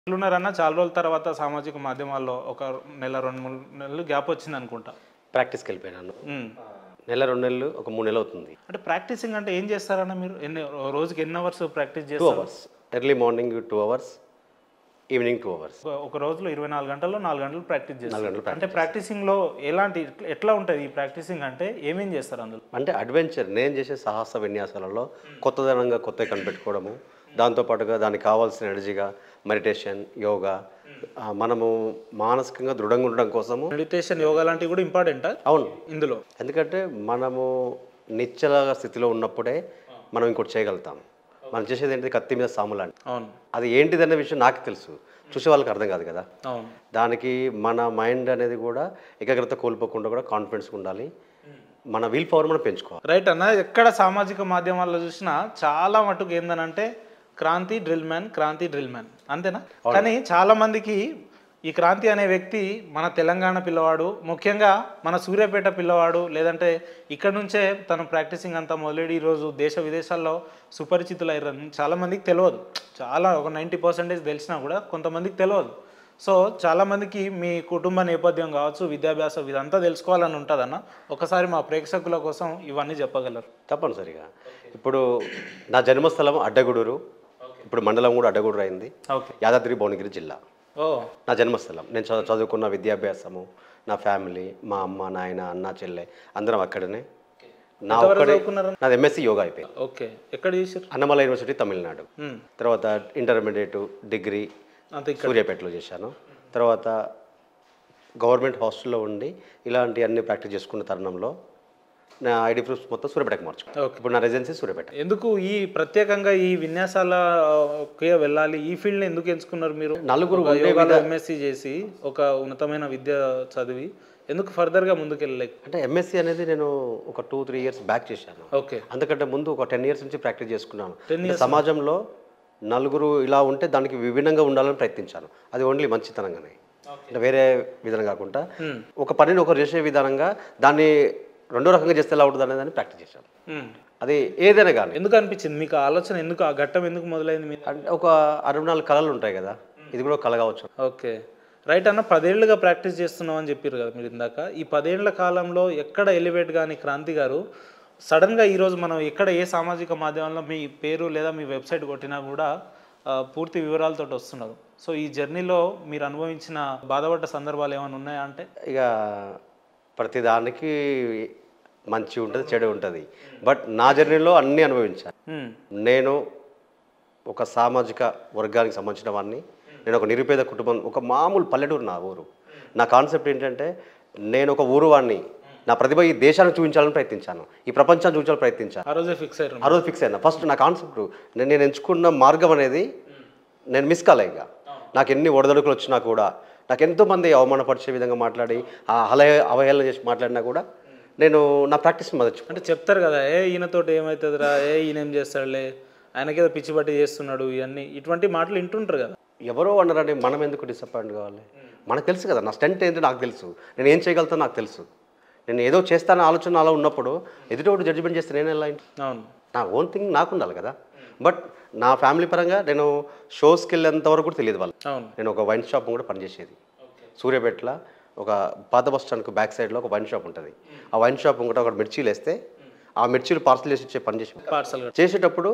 ఎట్లున్నారన్న చాలా రోజుల తర్వాత సామాజిక మాధ్యమాల్లో ఒక నెల రెండు మూడు నెలలు గ్యాప్ వచ్చింది అనుకుంటా ప్రాక్టీస్కి వెళ్ళిపోయినాను ఉమ్. నెల రెండు నెలలు ఒక మూడు నెలలు అవుతుంది అంటే ప్రాక్టీసింగ్ అంటే ఏం చేస్తారన్న మీరు ఎన్ని రోజుకి ఎన్ని అవర్స్ ప్రాక్టీస్ టూ చేస్తారు hours early morning two hours evening two hours ఒక- ఒక రోజులో ఇరవై నాలుగు గంటల్లో నాలుగు గంటలు ప్రాక్టీస్ నాలుగు చేస్తారు గంటలు అంటే ప్రాక్టీసింగ్ లో ఎలాంటి ఎట్లా ఉంటుంది ఈ ప్రాక్టీసింగ్ అంటే ఏమేం చేస్తారు అందులో అంటే అడ్వెంచర్ నేను చేసే సాహస విన్యాసాలలో కొత్తదనంగా కొత్తగా కనిపెట్టుకోవడము దాంతోపాటుగా దానికి కావాల్సిన ఎనర్జీగా మెడిటేషన్ యోగా ఆ, మనము మానసికంగా దృఢంగా ఉండడం కోసము మెడిటేషన్ యోగా లాంటివి కూడా ఇంపార్టెంట్ అవును ఇందులో ఎందుకంటే మనము నిశ్చల స్థితిలో ఉన్నప్పుడే మనం ఇంకోటి చేయగలుగుతాం మనం చేసేది ఏంటి కత్తి మీద సాములాంటి అవును అది ఏంటిదనే విషయం నాకు తెలుసు చూసే వాళ్ళకి అర్థం కాదు కదా అవును దానికి మన మైండ్ అనేది కూడా ఏకాగ్రత కోల్పోకుండా కూడా కాన్ఫిడెన్స్ ఉండాలి మన వీల్ పవర్ మనం పెంచుకోవాలి రైట్ అన్న ఎక్కడ సామాజిక మాధ్యమాల్లో చూసినా చాలా మటుకు ఏందనంటే Kranthi drill man Kranthi drill man అంతేనా కానీ చాలా మందికి ఈ క్రాంతి అనే వ్యక్తి మన తెలంగాణ పిల్లవాడు ముఖ్యంగా మన సూర్యాపేట పిల్లవాడు లేదంటే ఇక్కడ నుంచే తను ప్రాక్టీసింగ్ అంతా మొదలెడి ఈరోజు దేశ విదేశాల్లో సుపరిచితులయ్యారని చాలా మందికి తెలియదు చాలా ఒక నైంటీ పర్సెంటేజ్ తెలిసినా కూడా కొంతమందికి తెలియదు సో చాలామందికి మీ కుటుంబ నేపథ్యం కావచ్చు విద్యాభ్యాసం ఇదంతా తెలుసుకోవాలని ఉంటుందన్న ఒకసారి మా ప్రేక్షకుల కోసం ఇవన్నీ చెప్పగలరు తప్పనిసరిగా ఇప్పుడు నా జన్మస్థలం అడ్డగూడూరు ఇప్పుడు మండలం కూడా అడ్డగూడూరు అయింది ఓకే యాదాద్రి భువనగిరి జిల్లా ఓ నా జన్మస్థలం నేను చదువు చదువుకున్న విద్యాభ్యాసము నా ఫ్యామిలీ మా అమ్మ నాయన అన్న చెల్లె అందరం అక్కడనే నా ఒక్కడే చదువుకున్నారు? నాది ఎంఎస్సి యోగా అయిపోయింది ఓకే ఎక్కడ చేసారు అన్నమల యూనివర్సిటీ తమిళనాడు తర్వాత ఇంటర్మీడియట్ డిగ్రీ అంతే ఇక్కడ సూర్యాపేటలో చేశాను తర్వాత గవర్నమెంట్ హాస్టల్లో ఉండి ఇలాంటి అన్ని ప్రాక్టీస్ చేసుకున్న తరుణంలో నా ఐడి ప్రూఫ్స్ మొత్తం సూర్యాపేటకి మార్చుకున్నాను ఓకే ఇప్పుడు నా రెసిడెన్సీ సూర్యాపేట ఎందుకు ఈ ప్రత్యేకంగా ఈ విన్యాసాలకే వెళ్ళాలి ఈ ఫీల్డ్ని ఎందుకు ఎంచుకున్నారు మీరు నలుగురు ఒక ఉండే యోగాలో ఎంఎస్సి చేసి ఒక ఉన్నతమైన విద్య చదివి ఎందుకు ఫర్దర్గా ముందుకు వెళ్ళలేక అంటే ఎంఎస్సి అనేది నేను ఒక టూ త్రీ ఇయర్స్ బ్యాక్ చేశాను ఓకే అంతకంటే ముందు ఒక టెన్ ఇయర్స్ నుంచి ప్రాక్టీస్ చేసుకున్నాను అంటే సమాజంలో నలుగురు ఇలా ఉంటే దానికి విభిన్నంగా ఉండాలని ప్రయత్నించాను అది ఓన్లీ మంచితనంగానే అంటే వేరే విధానం కాకుండా ఒక పనిని ఒకరు చేసే విధానంగా దాన్ని రెండో రకంగా చేస్తే ఎలా ఉంటుంది అనేది ప్రాక్టీస్ చేశాను మ్మ్. అది ఏదైనా కానీ ఎందుకు అనిపించింది మీకు ఆ ఆలోచన ఎందుకు ఆ ఘట్టం ఎందుకు మొదలైంది మీకు అంటే ఒక అరవై నాలుగు కళలు ఉంటాయి కదా ఇది కూడా ఒక కళ కావచ్చు ఓకే రైట్ అన్న పదేళ్లుగా ప్రాక్టీస్ చేస్తున్నాం అని చెప్పారు కదా మీరు ఇందాక ఈ పదేళ్ల కాలంలో ఎక్కడ ఎలివేట్ కానీ క్రాంతి గారు సడన్గా ఈరోజు మనం ఎక్కడ ఏ సామాజిక మాధ్యమంలో మీ పేరు లేదా మీ వెబ్సైట్ కొట్టినా కూడా ఆ, పూర్తి వివరాలతో వస్తున్నారు సో ఈ జర్నీలో మీరు అనుభవించిన బాధపడ్డ సందర్భాలు ఏమైనా ఉన్నాయా అంటే ఇక ప్రతిదానికి మంచి ఉంటుంది చెడు ఉంటుంది బట్ నా జర్నీలో అన్నీ అనుభవించాను మ్మ్. నేను ఒక సామాజిక వర్గానికి సంబంధించిన వాడిని నేను ఒక నిరుపేద కుటుంబం ఒక మామూలు పల్లెటూరు నా ఊరు నా కాన్సెప్ట్ ఏంటంటే నేను ఒక ఊరు వాడిని నా ప్రతిభ ఈ దేశానికి చూపించాలని ప్రయత్నించాను ఈ ప్రపంచాన్ని చూపించాలని ప్రయత్నించాను ఆ రోజే ఫిక్స్ అయ్యారు ఆ రోజు ఫిక్స్ అయినా ఫస్ట్ నా కాన్సెప్ట్ నేను నేను ఎంచుకున్న మార్గం అనేది నేను మిస్ కాలే ఇక నాకు ఎన్ని ఒడదడుకులు వచ్చినా కూడా నాకు ఎంతోమంది అవమానపరిచే విధంగా మాట్లాడి ఆ అలయ అవహేళన చేసి మాట్లాడినా కూడా నేను నా ప్రాక్టీస్ మొదలు అంటే చెప్తారు కదా ఏ ఈయనతోటి ఏమవుతుందిరా ఏ ఈయన ఏం చేస్తాడులే ఆయనకేదో పిచ్చి పట్టి చేస్తున్నాడు ఇవన్నీ ఇటువంటి మాటలు వింటుంటారు కదా ఎవరో అన్నారని మనం ఎందుకు డిసప్పాయింట్ కావాలి మనకు తెలుసు కదా నా స్టెంట్ ఏంటో నాకు తెలుసు నేను ఏం చేయగలుగుతానో నాకు తెలుసు నేను ఏదో చేస్తానో ఆలోచన అలా ఉన్నప్పుడు ఎదుటి జడ్జిమెంట్ చేస్తే నేను ఎలా ఏంటి? అవును నా ఓన్ థింగ్ నాకు ఉండాలి కదా బట్ నా ఫ్యామిలీ పరంగా నేను షోస్కి వెళ్ళేంత వరకు కూడా తెలియదు వాళ్ళు అవును నేను ఒక వైన్ షాప్ కూడా పనిచేసేది సూర్యాపేటలో ఒక పాత బస్ స్టాండ్కి బ్యాక్ సైడ్లో ఒక వైన్ షాప్ ఉంటుంది ఆ వైన్ షాప్ కూడా ఒక మిర్చీలు వేస్తే ఆ మిర్చీలు పార్సల్ చేసి ఇచ్చే పని చేసి పార్సల్ చేసేటప్పుడు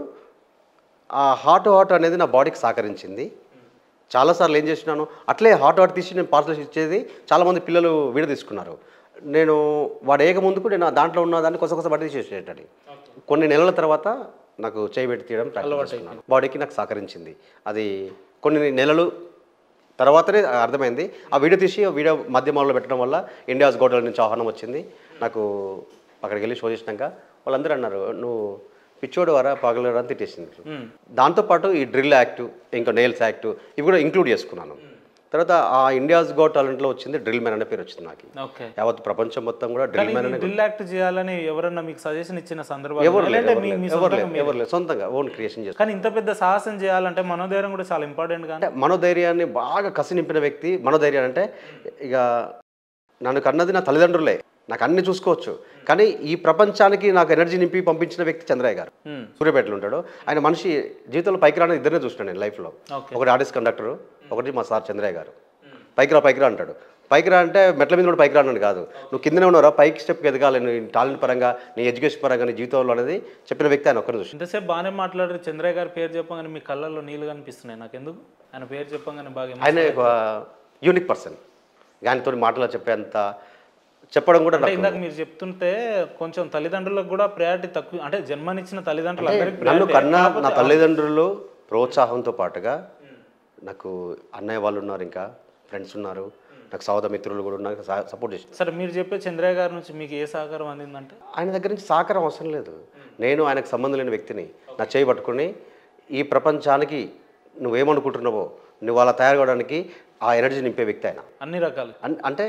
ఆ హాట్ హాట్ అనేది నా బాడీకి సహకరించింది చాలాసార్లు ఏం చేసినాను అట్లే హాట్ హాట్ తీసి నేను పార్సల్ ఇచ్చేది చాలామంది పిల్లలు వీడ తీసుకున్నారు నేను వాడు ఏక ముందుకు నేను ఆ దాంట్లో ఉన్న దాన్ని కొస కొస బట్టి తీసేసేటని కొన్ని నెలల తర్వాత నాకు చేయి పెట్టి తీయడం ప్రాక్టీస్ చేసుకున్నాను బాడీకి నాకు సహకరించింది అది కొన్ని నెలలు తర్వాతనే అర్థమైంది ఆ వీడియో తీసి ఆ వీడియో మాధ్యమాల్లో పెట్టడం వల్ల ఇండియాస్ గోడల నుంచి ఆహ్వానం వచ్చింది నాకు అక్కడికి వెళ్ళి షో చేసినాక వాళ్ళందరూ అన్నారు నువ్వు పిచ్చోడు వరా పగలరా అని తిట్టేసింది దాంతోపాటు ఈ డ్రిల్ యాక్ట్ ఇంకా నెయిల్స్ యాక్ట్ ఇవి కూడా ఇంక్లూడ్ చేసుకున్నాను తర్వాత ఆ ఇండియాస్ గో టాలెంట్లో వచ్చింది డ్రిల్ మ్యాన్ అనే పేరు వచ్చింది నాకు ఓకే యావత్ ప్రపంచం మొత్తం కూడా డ్రిల్ మ్యాన్ అనే డ్రిల్ యాక్ట్ చేయాలని ఎవరన్నా మీకు సజెషన్ ఇచ్చిన సందర్భాలు ఎవరు ఉన్నాయా? లేరు లేదంటే మీ- మీ ఎవరు సొంతంగా లేరు ఎవరు లేరు సొంతంగా ఓన్ క్రియేషన్ చేస్తాను కానీ ఇంత పెద్ద సాహసం చేయాలంటే మనోధైర్యం కూడా చాలా ఇంపార్టెంట్ కానీ అంటే మనోధైర్యాన్ని బాగా కసి నింపిన వ్యక్తి మనోధైర్యాన్ని అంటే ఇక నన్ను కన్నది నా తల్లిదండ్రులే నాకు అన్ని చూసుకోవచ్చు కానీ ఈ ప్రపంచానికి నాకు ఎనర్జీ నింపి పంపించిన వ్యక్తి చంద్రయ్య గారు సూర్యాపేటలో ఉంటాడు ఆయన మనిషి జీవితంలో పైకి రాని ఇద్దరినే చూసినాను నేను లైఫ్లో ఓకే ఒకటి ఆర్టిస్ట్ కండక్టర్ ఒకటి మా సార్ చంద్రయ్య గారు పైకి రా పైకి రా అంటాడు పైకి రా అంటే మెట్ల మీద కూడా పైకి రా అన్నాడు కాదు నువ్వు కిందనే ఉన్నారా పైకి స్టెప్కి ఎదగాలి నీ టాలెంట్ పరంగా నీ ఎడ్యుకేషన్ పరంగా నీ జీవితంలో అనేది చెప్పిన వ్యక్తి ఆయన ఒక్కరు చూసి ఇంతసేపు బాగానే మాట్లాడారు చంద్రయ్య గారి పేరు చెప్పగానే మీ కళ్ళల్లో నీళ్ళు కనిపిస్తున్నాయి నాకు ఎందుకు ఆయన పేరు చెప్పగానే బాగా emotional ఆయన ఒక యూనిక్ పర్సన్ ఆయనతో మాటలు చెప్పేంత చెప్పడం కూడా అంటే నాకు ఇందాక మీరు చెప్తుంటే కొంచెం తల్లిదండ్రులకు కూడా ప్రయారిటీ తక్కువ అంటే జన్మనిచ్చిన తల్లిదండ్రులు అందరికీ నన్ను priority. కన్నా నా తల్లిదండ్రులు ప్రోత్సాహంతో పాటుగా నాకు అన్నయ్య వాళ్ళు ఉన్నారు ఇంకా ఫ్రెండ్స్ ఉన్నారు నాకు సహోదర మిత్రులు కూడా ఉన్నారు సపోర్ట్ చేసి సరే మీరు చెప్పే చంద్రయ్య గారి నుంచి మీకు ఏ సహకారం అందిందంటే ఆయన దగ్గర నుంచి సహకారం అవసరం లేదు నేను ఆయనకు సంబంధం లేని వ్యక్తిని నా చేయి పట్టుకుని ఈ ప్రపంచానికి నువ్వేమనుకుంటున్నావో నువ్వు అలా తయారు కావడానికి ఆ ఎనర్జీ నింపే వ్యక్తి ఆయన అన్ని రకాలు అన్- అంటే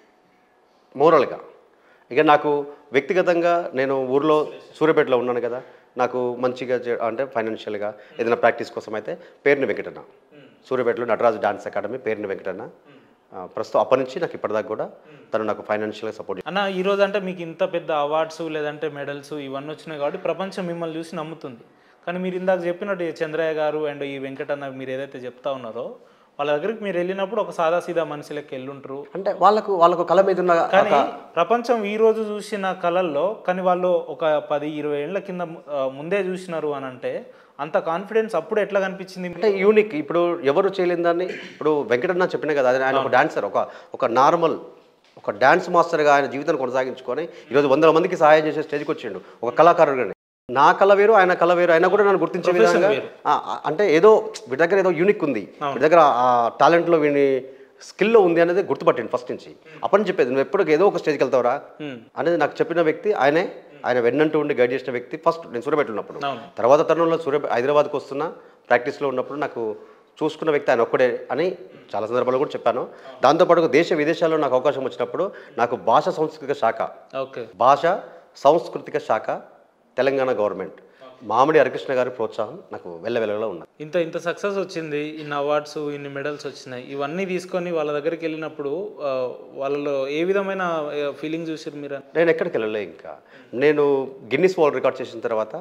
మోరల్గా ఇక నాకు వ్యక్తిగతంగా నేను ఊర్లో సూర్యాపేటలో ఉన్నాను కదా నాకు మంచిగా చే- అంటే ఫైనాన్షియల్గా ఏదైనా ప్రాక్టీస్ కోసం అయితే పేరుని వెంకటన్న సూర్యాపేటలో నటరాజు డాన్స్ అకాడమీ పేరుని వెంకటన్న ఆ, ప్రస్తుతం అప్పటి నుంచి నాకు ఇప్పటిదాకా కూడా తను నాకు ఫైనాన్షియల్గా సపోర్ట్ అన్న ఈ రోజు అంటే మీకు ఇంత పెద్ద అవార్డ్స్ లేదంటే మెడల్స్ ఇవన్నీ వచ్చినాయి కాబట్టి ప్రపంచం మిమ్మల్ని చూసి నమ్ముతుంది కానీ మీరు ఇందాక చెప్పినట్టు ఈ చంద్రయ్య గారు అండ్ ఈ వెంకటన్న మీరు ఏదైతే చెప్తా ఉన్నారో వాళ్ళ దగ్గరికి మీరు వెళ్ళినప్పుడు ఒక సాదాసీదా మనిషి లెక్క వెళ్ళుంటారు అంటే వాళ్ళకు వాళ్ళకు కళ మీద ఉన్న కానీ ప్రపంచం ఈ రోజు చూసిన కళల్లో కానీ వాళ్ళు ఒక పది ఇరవై ఏళ్ల కింద ఆ, ముందే చూసినారు అని అంటే అంత కాన్ఫిడెన్స్ అప్పుడు ఎట్లా కనిపించింది అంటే యూనిక్ ఇప్పుడు ఎవరు చేయలేని దాన్ని ఇప్పుడు వెంకటన్న చెప్పిన కదా అది ఆయన ఒక డాన్సర్ ఒక ఒక నార్మల్ ఒక డాన్స్ మాస్టర్గా ఆయన జీవితాన్ని కొనసాగించుకొని ఈరోజు వందల మందికి సహాయం చేసే స్టేజ్కి వచ్చిండు ఒక కళాకారుడుగానే నా కళ వేరు ఆయన కళ వేరు ఆయన కూడా నన్ను గుర్తించే విధంగా ఆ, ఆ, అంటే ఏదో వీడి దగ్గర ఏదో యూనిక్ ఉంది వీడి దగ్గర ఆ టాలెంట్లో వీని స్కిల్లో ఉంది అనేది గుర్తుపట్టింది ఫస్ట్ నుంచి అప్పటి నుంచి చెప్పేది నువ్వు ఎప్పుడు ఏదో ఒక స్టేజ్కి వెళ్తావురా అనేది నాకు చెప్పిన వ్యక్తి ఆయనే ఆయన వెన్నంటూ ఉండి గైడ్ చేసిన వ్యక్తి ఫస్ట్ నేను సూర్యపేట ఉన్నప్పుడు అవును. తర్వాత తరుణంలో సూర్య హైదరాబాద్కి వస్తున్నా ప్రాక్టీస్లో ఉన్నప్పుడు నాకు చూసుకున్న వ్యక్తి ఆయన ఒక్కడే అని చాలా సందర్భాల్లో కూడా చెప్పాను దాంతోపాటు దేశ విదేశాల్లో నాకు అవకాశం వచ్చినప్పుడు నాకు భాష సాంస్కృతిక శాఖ ఓకే భాష సాంస్కృతిక శాఖ తెలంగాణ గవర్నమెంట్ మామిడి హరికృష్ణ గారి ప్రోత్సాహం నాకు వెళ్ళవెళ్ళలో ఉన్నది ఇంత ఇంత సక్సెస్ వచ్చింది ఇన్ని అవార్డ్స్ ఇన్ని మెడల్స్ వచ్చినాయి ఇవన్నీ తీసుకొని వాళ్ళ దగ్గరికి వెళ్ళినప్పుడు ఆ, వాళ్ళలో ఏ విధమైన ఫీలింగ్ చూసారు మీరు నేను ఎక్కడికి వెళ్ళలే ఇంకా నేను గిన్నిస్ వరల్డ్ రికార్డ్ చేసిన తర్వాత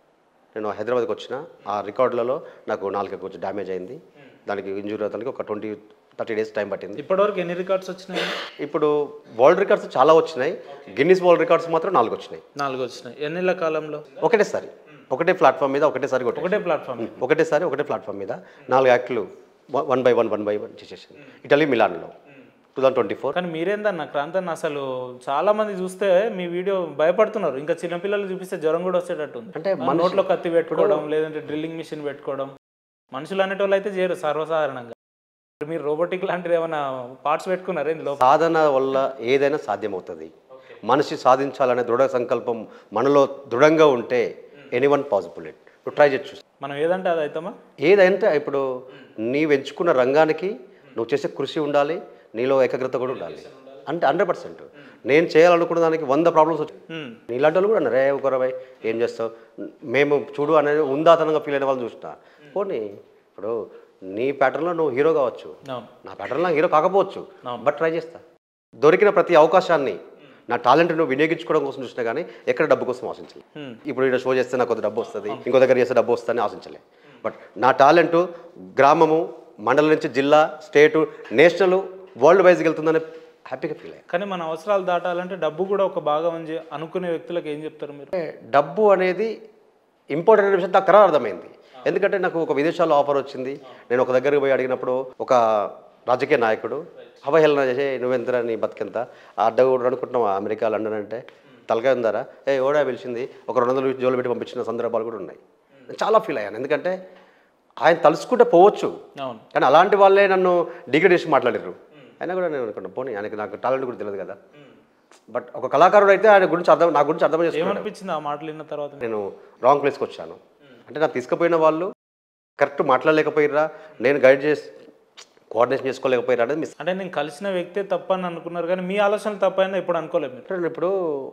నేను హైదరాబాద్కి వచ్చిన ఆ రికార్డులలో నాకు నాలుగు కొంచెం డ్యామేజ్ అయింది దానికి ఇంజూరీ అవుతానికి ఒక ట్వంటీ థర్టీ డేస్ టైం పట్టింది ఇప్పటివరకు ఎన్ని రికార్డ్స్ వచ్చినాయి ఇప్పుడు వరల్డ్ రికార్డ్స్ చాలా వచ్చినాయి గిన్నిస్ వరల్డ్ రికార్డ్స్ మాత్రం నాలుగు వచ్చినాయి నాలుగు వచ్చినాయి ఎన్నిళ్ళ కాలంలో ఒకటేసారి ఒకటే ప్లాట్ఫామ్ మీద ఒకటేసారి కొట్టే ఒకటే ప్లాట్ఫామ్ ఒకటేసారి ఒకటే ప్లాట్ఫామ్ మీద నాలుగు యాక్ట్లు one by one one by one చేసేసింది ఇటలీ మిలాన్లో టూ థౌసండ్ ట్వంటీ ఫోర్ కానీ మీరేందన్న క్రాంతన్న అసలు చాలా మంది చూస్తే మీ వీడియో భయపడుతున్నారు ఇంకా చిన్నపిల్లలు చూపిస్తే జ్వరం కూడా వచ్చేటట్టు ఉంది అంటే మన నోట్లో కత్తి పెట్టుకోవడం లేదంటే డ్రిల్లింగ్ మిషన్ పెట్టుకోవడం మనుషులు అనేటోళ్ళు అయితే చేయరు సర్వసాధారణంగా మీరు రోబోటిక్ లాంటిది ఏమైనా పార్ట్స్ పెట్టుకున్నారు ఏంది లోపల సాధన వల్ల ఏదైనా సాధ్యమవుతుంది మనిషి సాధించాలనే దృఢ సంకల్పం మనలో దృఢంగా ఉంటే ఎనీ వన్ పాసిబుల్ ఇట్ నువ్వు ట్రై చేసి చూసి మనం ఏదంటే అది అవుతామా ఏదంటే ఇప్పుడు నీవు ఎంచుకున్న రంగానికి నువ్వు చేసే కృషి ఉండాలి నీలో ఏకాగ్రత కూడా ఉండాలి అంటే హండ్రెడ్ పర్సెంట్ నేను చేయాలనుకున్న దానికి వంద ప్రాబ్లమ్స్ వచ్చాయి హ్మ్. నీలాంటి వాళ్ళు కూడా అన్నారు రే ఒకరవై ఏం చేస్తావు మేము చూడు అనేది ఉందాతనంగా ఫీల్ అయిన వాళ్ళు చూసిన పోనీ ఇప్పుడు నీ ప్యాటర్న్లో నువ్వు హీరో కావచ్చు అవును నా ప్యాటర్న్లో హీరో కాకపోవచ్చు బట్ ట్రై చేస్తా దొరికిన ప్రతి అవకాశాన్ని నా టాలెంట్ నువ్వు వినియోగించుకోవడం కోసం చూసినా కానీ ఎక్కడ డబ్బు కోసం ఆశించలేదు Hmm. ఇప్పుడు ఇక్కడ షో చేస్తే నాకు కొంత డబ్బు వస్తుంది ఇంకో దగ్గర చేస్తే డబ్బు వస్తుందని ఆశించలే బట్ నా టాలెంట్ గ్రామము మండలం నుంచి జిల్లా స్టేటు నేషనల్ వరల్డ్ వైజ్కి వెళ్తుందని హ్యాపీగా ఫీల్ అయ్యా కానీ మన అవసరాలు దాటాలంటే డబ్బు కూడా ఒక భాగం అని చె- అనుకునే వ్యక్తులకు ఏం చెప్తారు మీరు అంటే డబ్బు అనేది ఇంపార్టెంట్ అనే విషయం నాకు తర్వాత అర్థమైంది ఎందుకంటే నాకు ఒక విదేశాల్లో ఆఫర్ వచ్చింది నేను ఒక దగ్గరికి పోయి అడిగినప్పుడు ఒక రాజకీయ నాయకుడు అవహేళన చేసే నువ్వెంతరా నీ బతికెంత ఆ అడ్డ కూడా అనుకుంటున్నావు అమెరికా లండన్ అంటే తలకాయ ఉందారా ఏ ఓడా పిలిచింది ఒక రెండు వందలు జోలు పెట్టి పంపించిన సందర్భాలు కూడా ఉన్నాయి నేను చాలా ఫీల్ అయ్యాను ఎందుకంటే ఆయన తలుసుకుంటే పోవచ్చు అవును కానీ అలాంటి వాళ్ళే నన్ను డిగ్రేడ్ చేసి మాట్లాడారు అయినా కూడా నేను అనుకున్నాను పోనీ ఆయనకి నాకు టాలెంట్ కూడా తెలియదు కదా బట్ ఒక కళాకారుడు అయితే ఆయన గురించి అర్థం నా గురించి అర్థం చేసుకున్నాడు ఏమనిపించింది ఆ మాటలు విన్న తర్వాత నేను రాంగ్ ప్లేస్కి వచ్చాను అంటే నాకు తీసుకుపోయిన వాళ్ళు కరెక్ట్ మాట్లాడలేకపోయిరా నేను గైడ్ చేసి కోఆర్డినేషన్ చేసుకోలేకపోయిరా అనేది మిస్ అంటే నేను కలిసిన వ్యక్తే తప్పని అనుకున్నారు కానీ మీ ఆలోచనలు తప్పైందో ఇప్పుడు అనుకోలేదు మీరు నేను ఇప్పుడు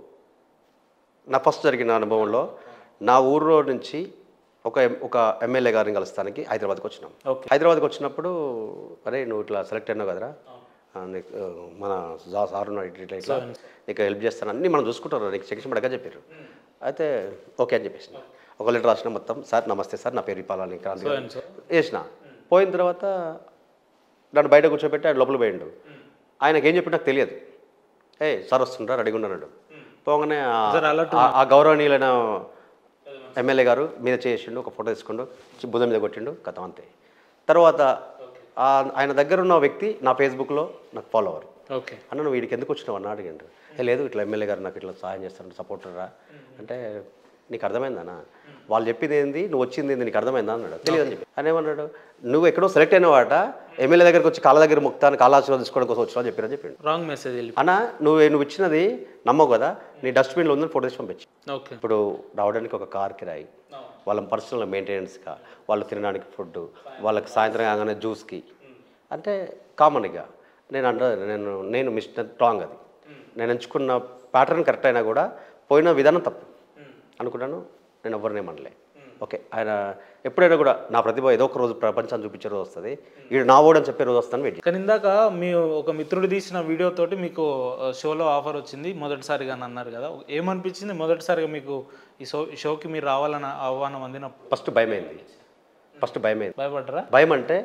నా ఫస్ట్ జరిగిన అనుభవంలో నా ఊర్లో నుంచి ఒక ఎం- ఒక ఎమ్మెల్యే గారిని కలుస్తానికి హైదరాబాద్కి వచ్చినాం ఓకే హైదరాబాద్కి వచ్చినప్పుడు అరే నువ్వు ఇట్లా సెలెక్ట్ అయినావు కదరా ఆ, నీకు ఆ, మన సా- సార్ ఉన్నాడు ఇట్లా ఇట్లా ఇట్లా నీకు హెల్ప్ చేస్తాను అన్నీ మనం చూసుకుంటారు నీకు సెక్షన్ పడగా చెప్పారు అయితే ఓకే అని చెప్పేసి ఒక లెటర్ రాసిన మొత్తం సార్ నమస్తే సార్ నా పేరు ఇప్పాలని క్రాంతి గారు." and so. వేసిన పోయిన తర్వాత నన్ను బయట కూర్చోబెట్టి ఆయన లోపల పోయిండు ఆయనకి ఏం చెప్పి నాకు తెలియదు ఏ సార్ వస్తుండ్రా రెడీగా ఉన్నాడు పోగానే ఆ- జర alert ఆ- ఆ గౌరవనీయులైన ఎమ్మెల్యే గారు మీద చేసిండు ఒక ఫోటో తీసుకుండు చి- భుజం మీద కొట్టిండు కథం అంతే తర్వాత ఆ- ఆయన దగ్గర ఉన్న వ్యక్తి నా ఫేస్బుక్లో నాకు ఫాలోవర్ ఓకే అన్న నువ్వు వీడికి ఎందుకు వచ్చినావు అన్న అడిగిండు "ఏ, లేదు ఇట్లా ఎమ్మెల్యే గారు నాకు ఇట్లా సహాయం చేస్తాను సపోర్టరా అంటే నీకు అర్థమైందన్న వాళ్ళు చెప్పింది ఏంది నువ్వు వచ్చింది ఏంది నీకు అర్థమైందా అన్నాడు తెలియదు అని చెప్పి ఆయన ఏమన్నాడు నువ్వు ఎక్కడో సెలెక్ట్ అయిన వాట ఎమ్మెల్యే దగ్గరికి వచ్చి కాళ్ళ దగ్గర ముక్తాను కాళ్ళాశీర్వాదం తీసుకోవడం కోసం వచ్చినా చెప్పారని చెప్పిండు రాంగ్ మెసేజ్ వెళ్ళి అన్న నువ్వు నువ్వు ఇచ్చినది నమ్మవు కదా నీ డస్ట్బిన్లో ఉందని ఫోటో తీసి పంపించి ఓకే ఇప్పుడు రావడానికి ఒక కార్ కిరాయి వాళ్ళ పర్సనల్ మెయింటెనెన్స్గా వాళ్ళు తినడానికి ఫుడ్ వాళ్ళకి సాయంత్రం కాగానే జ్యూస్కి అంటే కామన్గా నేను అంట నేను నేను మిస్టర్ రాంగ్ అది నేను ఎంచుకున్న ప్యాటర్న్ కరెక్ట్ అయినా కూడా పోయిన విధానం తప్పు అనుకున్నాను నేను ఎవరిని ఏమనలే ఓకే ఆయన ఎప్పుడైనా కూడా నా ప్రతిభ ఏదో ఒక రోజు ప్రపంచాన్ని చూపించే రోజు వస్తుంది ఈడు నా ఓడు అని చెప్పే రోజు వస్తాను వెయిట్ కానీ ఇందాక మీ ఒక మిత్రుడు తీసిన వీడియో తోటి మీకు ఆ, షోలో ఆఫర్ వచ్చింది మొదటిసారిగా అని అన్నారు కదా ఏమనిపించింది మొదటిసారిగా మీకు ఈ షో ఈ షోకి మీరు రావాలని ఆహ్వానం అందిన ఫస్ట్ భయమైంది ఫస్ట్ భయమైంది భయపడ్డరా భయం అంటే